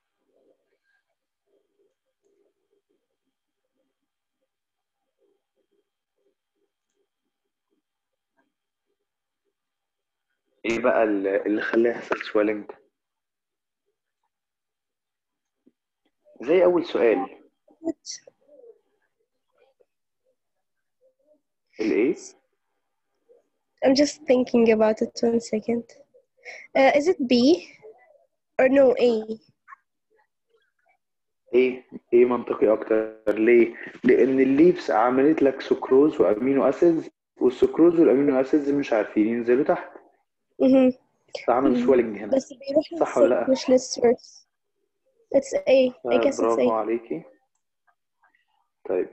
ايه بقى ال- اللي خلاه يحصل سويلنج زي اول سؤال الايه I'm just thinking about it one second. Uh, is it B or no A? ايه ايه منطقي اكتر ليه لان الليفز عملت لك سكروز وامينو اسيدز والسكروز والامينو اسيدز مش عارفين ينزلوا تحت Mhm. فعملوا Mhm. سويلنج هنا بس بيروح صح ولا للصوت لا مش للسورس. It's A. I آه، guess it's برافو A. عليكي طيب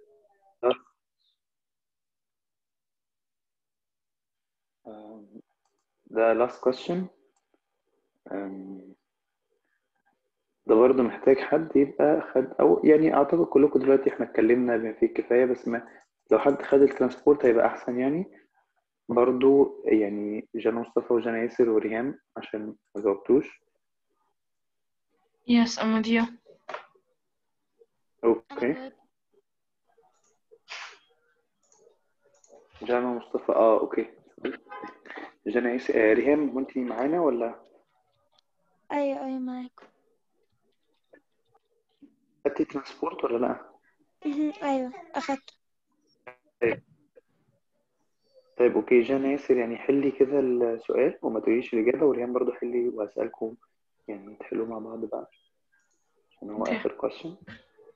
آم، ده last question آم، ده برضه محتاج حد يبقى خد او يعني اعتقد كلكم دلوقتي احنا اتكلمنا بما فيه الكفايه بس ما لو حد خد الترانسبورت هيبقى احسن يعني برضه يعني جانا مصطفى وجانا ياسر وريهام عشان ما جاوبتوش Yes, I'm with you. اوكي جانا مصطفى اه اوكي جانا ياسر آه ريهام وانتي معانا ولا أيوة أيوة معاكم خدتي ترانسبورت ولا لا مهم. أيوة أخدته طيب طيب اوكي جانا ياسر يعني حلي كده السؤال وما تقوليش الاجابه وريهام برضه حلي وهسالكم يعني تحلوا مع بعض بقى عشان هو اوكي اخر question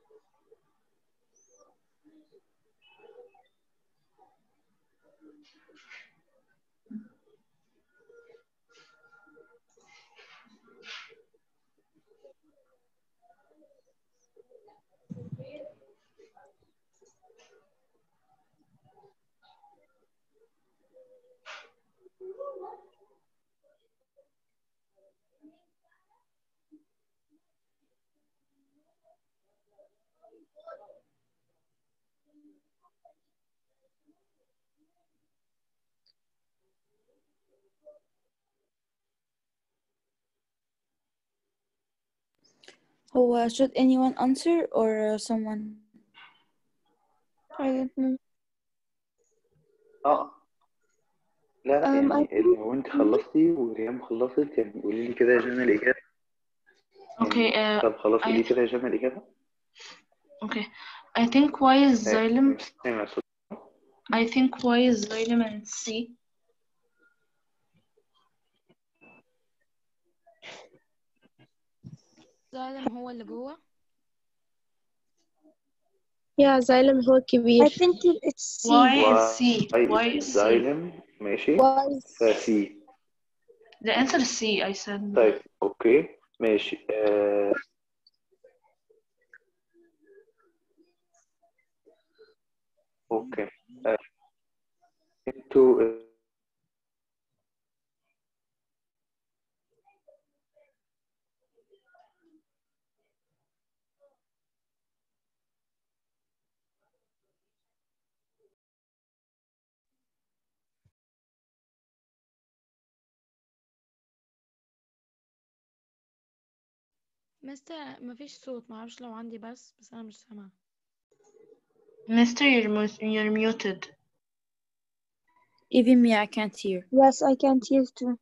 هو should anyone answer or someone I don't know اه لا لا um, I يعني لو انت خلصتي وريهام خلصت يعني قولي لي كده يا جنى الاجابه Okay, يعني uh, طب خلاص قولي I كده يا جنى الاجابه okay. I think Y is آه، xylem. مش سامع صوت I think Y is xylem and C. زعلم هو اللي جوه يا زايلم هو I الكبير think it's C Y is C. واي Y is C. زايلم ماشي was فسي The answer is C. I said. طيب اوكي ماشي آه. اوكي آه. انتوا مستر مفيش صوت معرفش لو عندي بس بس انا مش سامعة Mister, you're, mu- you're muted. Even me, I can't hear. Yes, I can't hear too.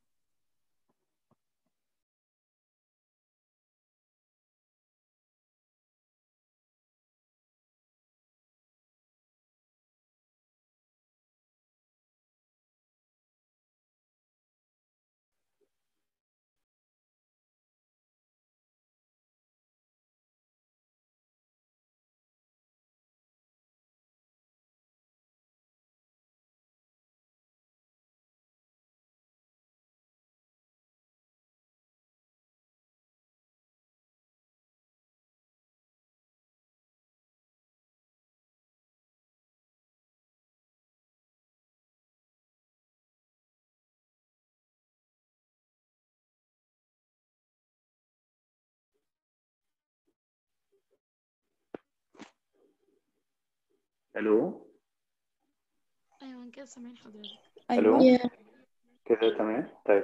الو ايوه أنا كده سامعين حضرتك الو أيوة كده تمام طيب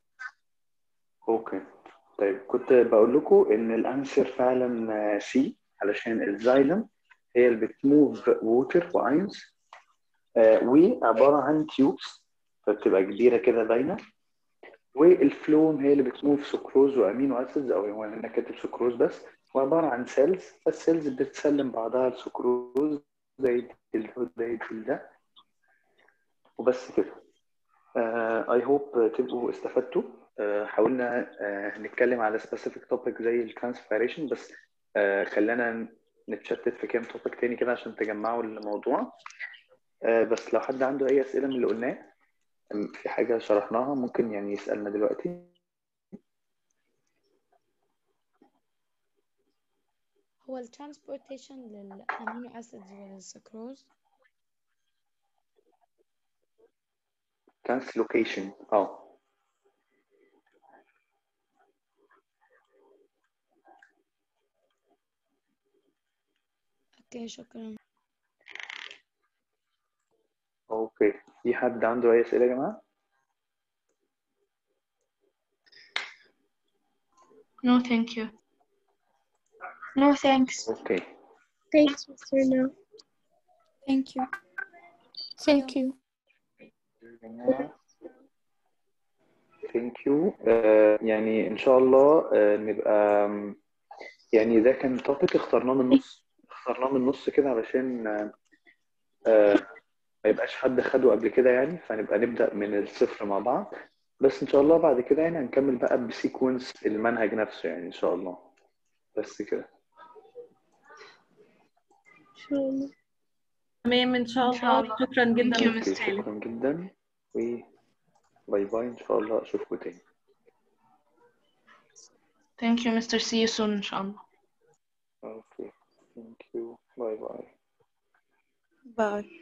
اوكي طيب كنت بقول لكم ان الانسر فعلا سي علشان الزايلم هي اللي بتموف ووتر واينز وعباره عن تيوبس فبتبقى كبيره كده باينه والفلوم هي اللي بتموف سكروز وامينو اسيدز او هو هنا كاتب سكروز بس وعباره عن سيلز فالسيلز بتسلم بعضها السكروز زي ال- زي ال- ده وبس كده اي هوب تبقوا استفدتوا آه، حاولنا آه، نتكلم على سبيسيفيك توبيك زي الترانسبيريشن بس آه، خلانا نتشتت في كام توبيك تاني كده عشان تجمعوا الموضوع آه، بس لو حد عنده اي اسئله من اللي قلناه أم، في حاجه شرحناها ممكن يعني يسالنا دلوقتي هو الترانسبورتيشن للامينو اسيدز والسكروز ترانسلوكيشن اه اوكي شكرا اوكي في حد عنده اي اسئله يا جماعه No, thank you. No thanks. اوكي Thanks, Mr. No. Thank you. Thank you. ثانك يو يعني ان شاء الله آه، نبقى آم، يعني ده كان توبيك اخترناه من النص اخترناه من النص كده علشان آه، آه، ما يبقاش حد خده قبل كده يعني فنبقى نبدأ من الصفر مع بعض بس ان شاء الله بعد كده يعني هنكمل بقى بسيكونس المنهج نفسه يعني ان شاء الله بس كده تمام ان شاء إن شاء الله الله. شكرا جدا Thank you, اوكي Miss Taylor. شكرا جدا وباي باي ان شاء الله اشوفكم تاني Thank you, Mr. See you soon, إن شاء الله. اوكي ثانك يو باي باي Bye.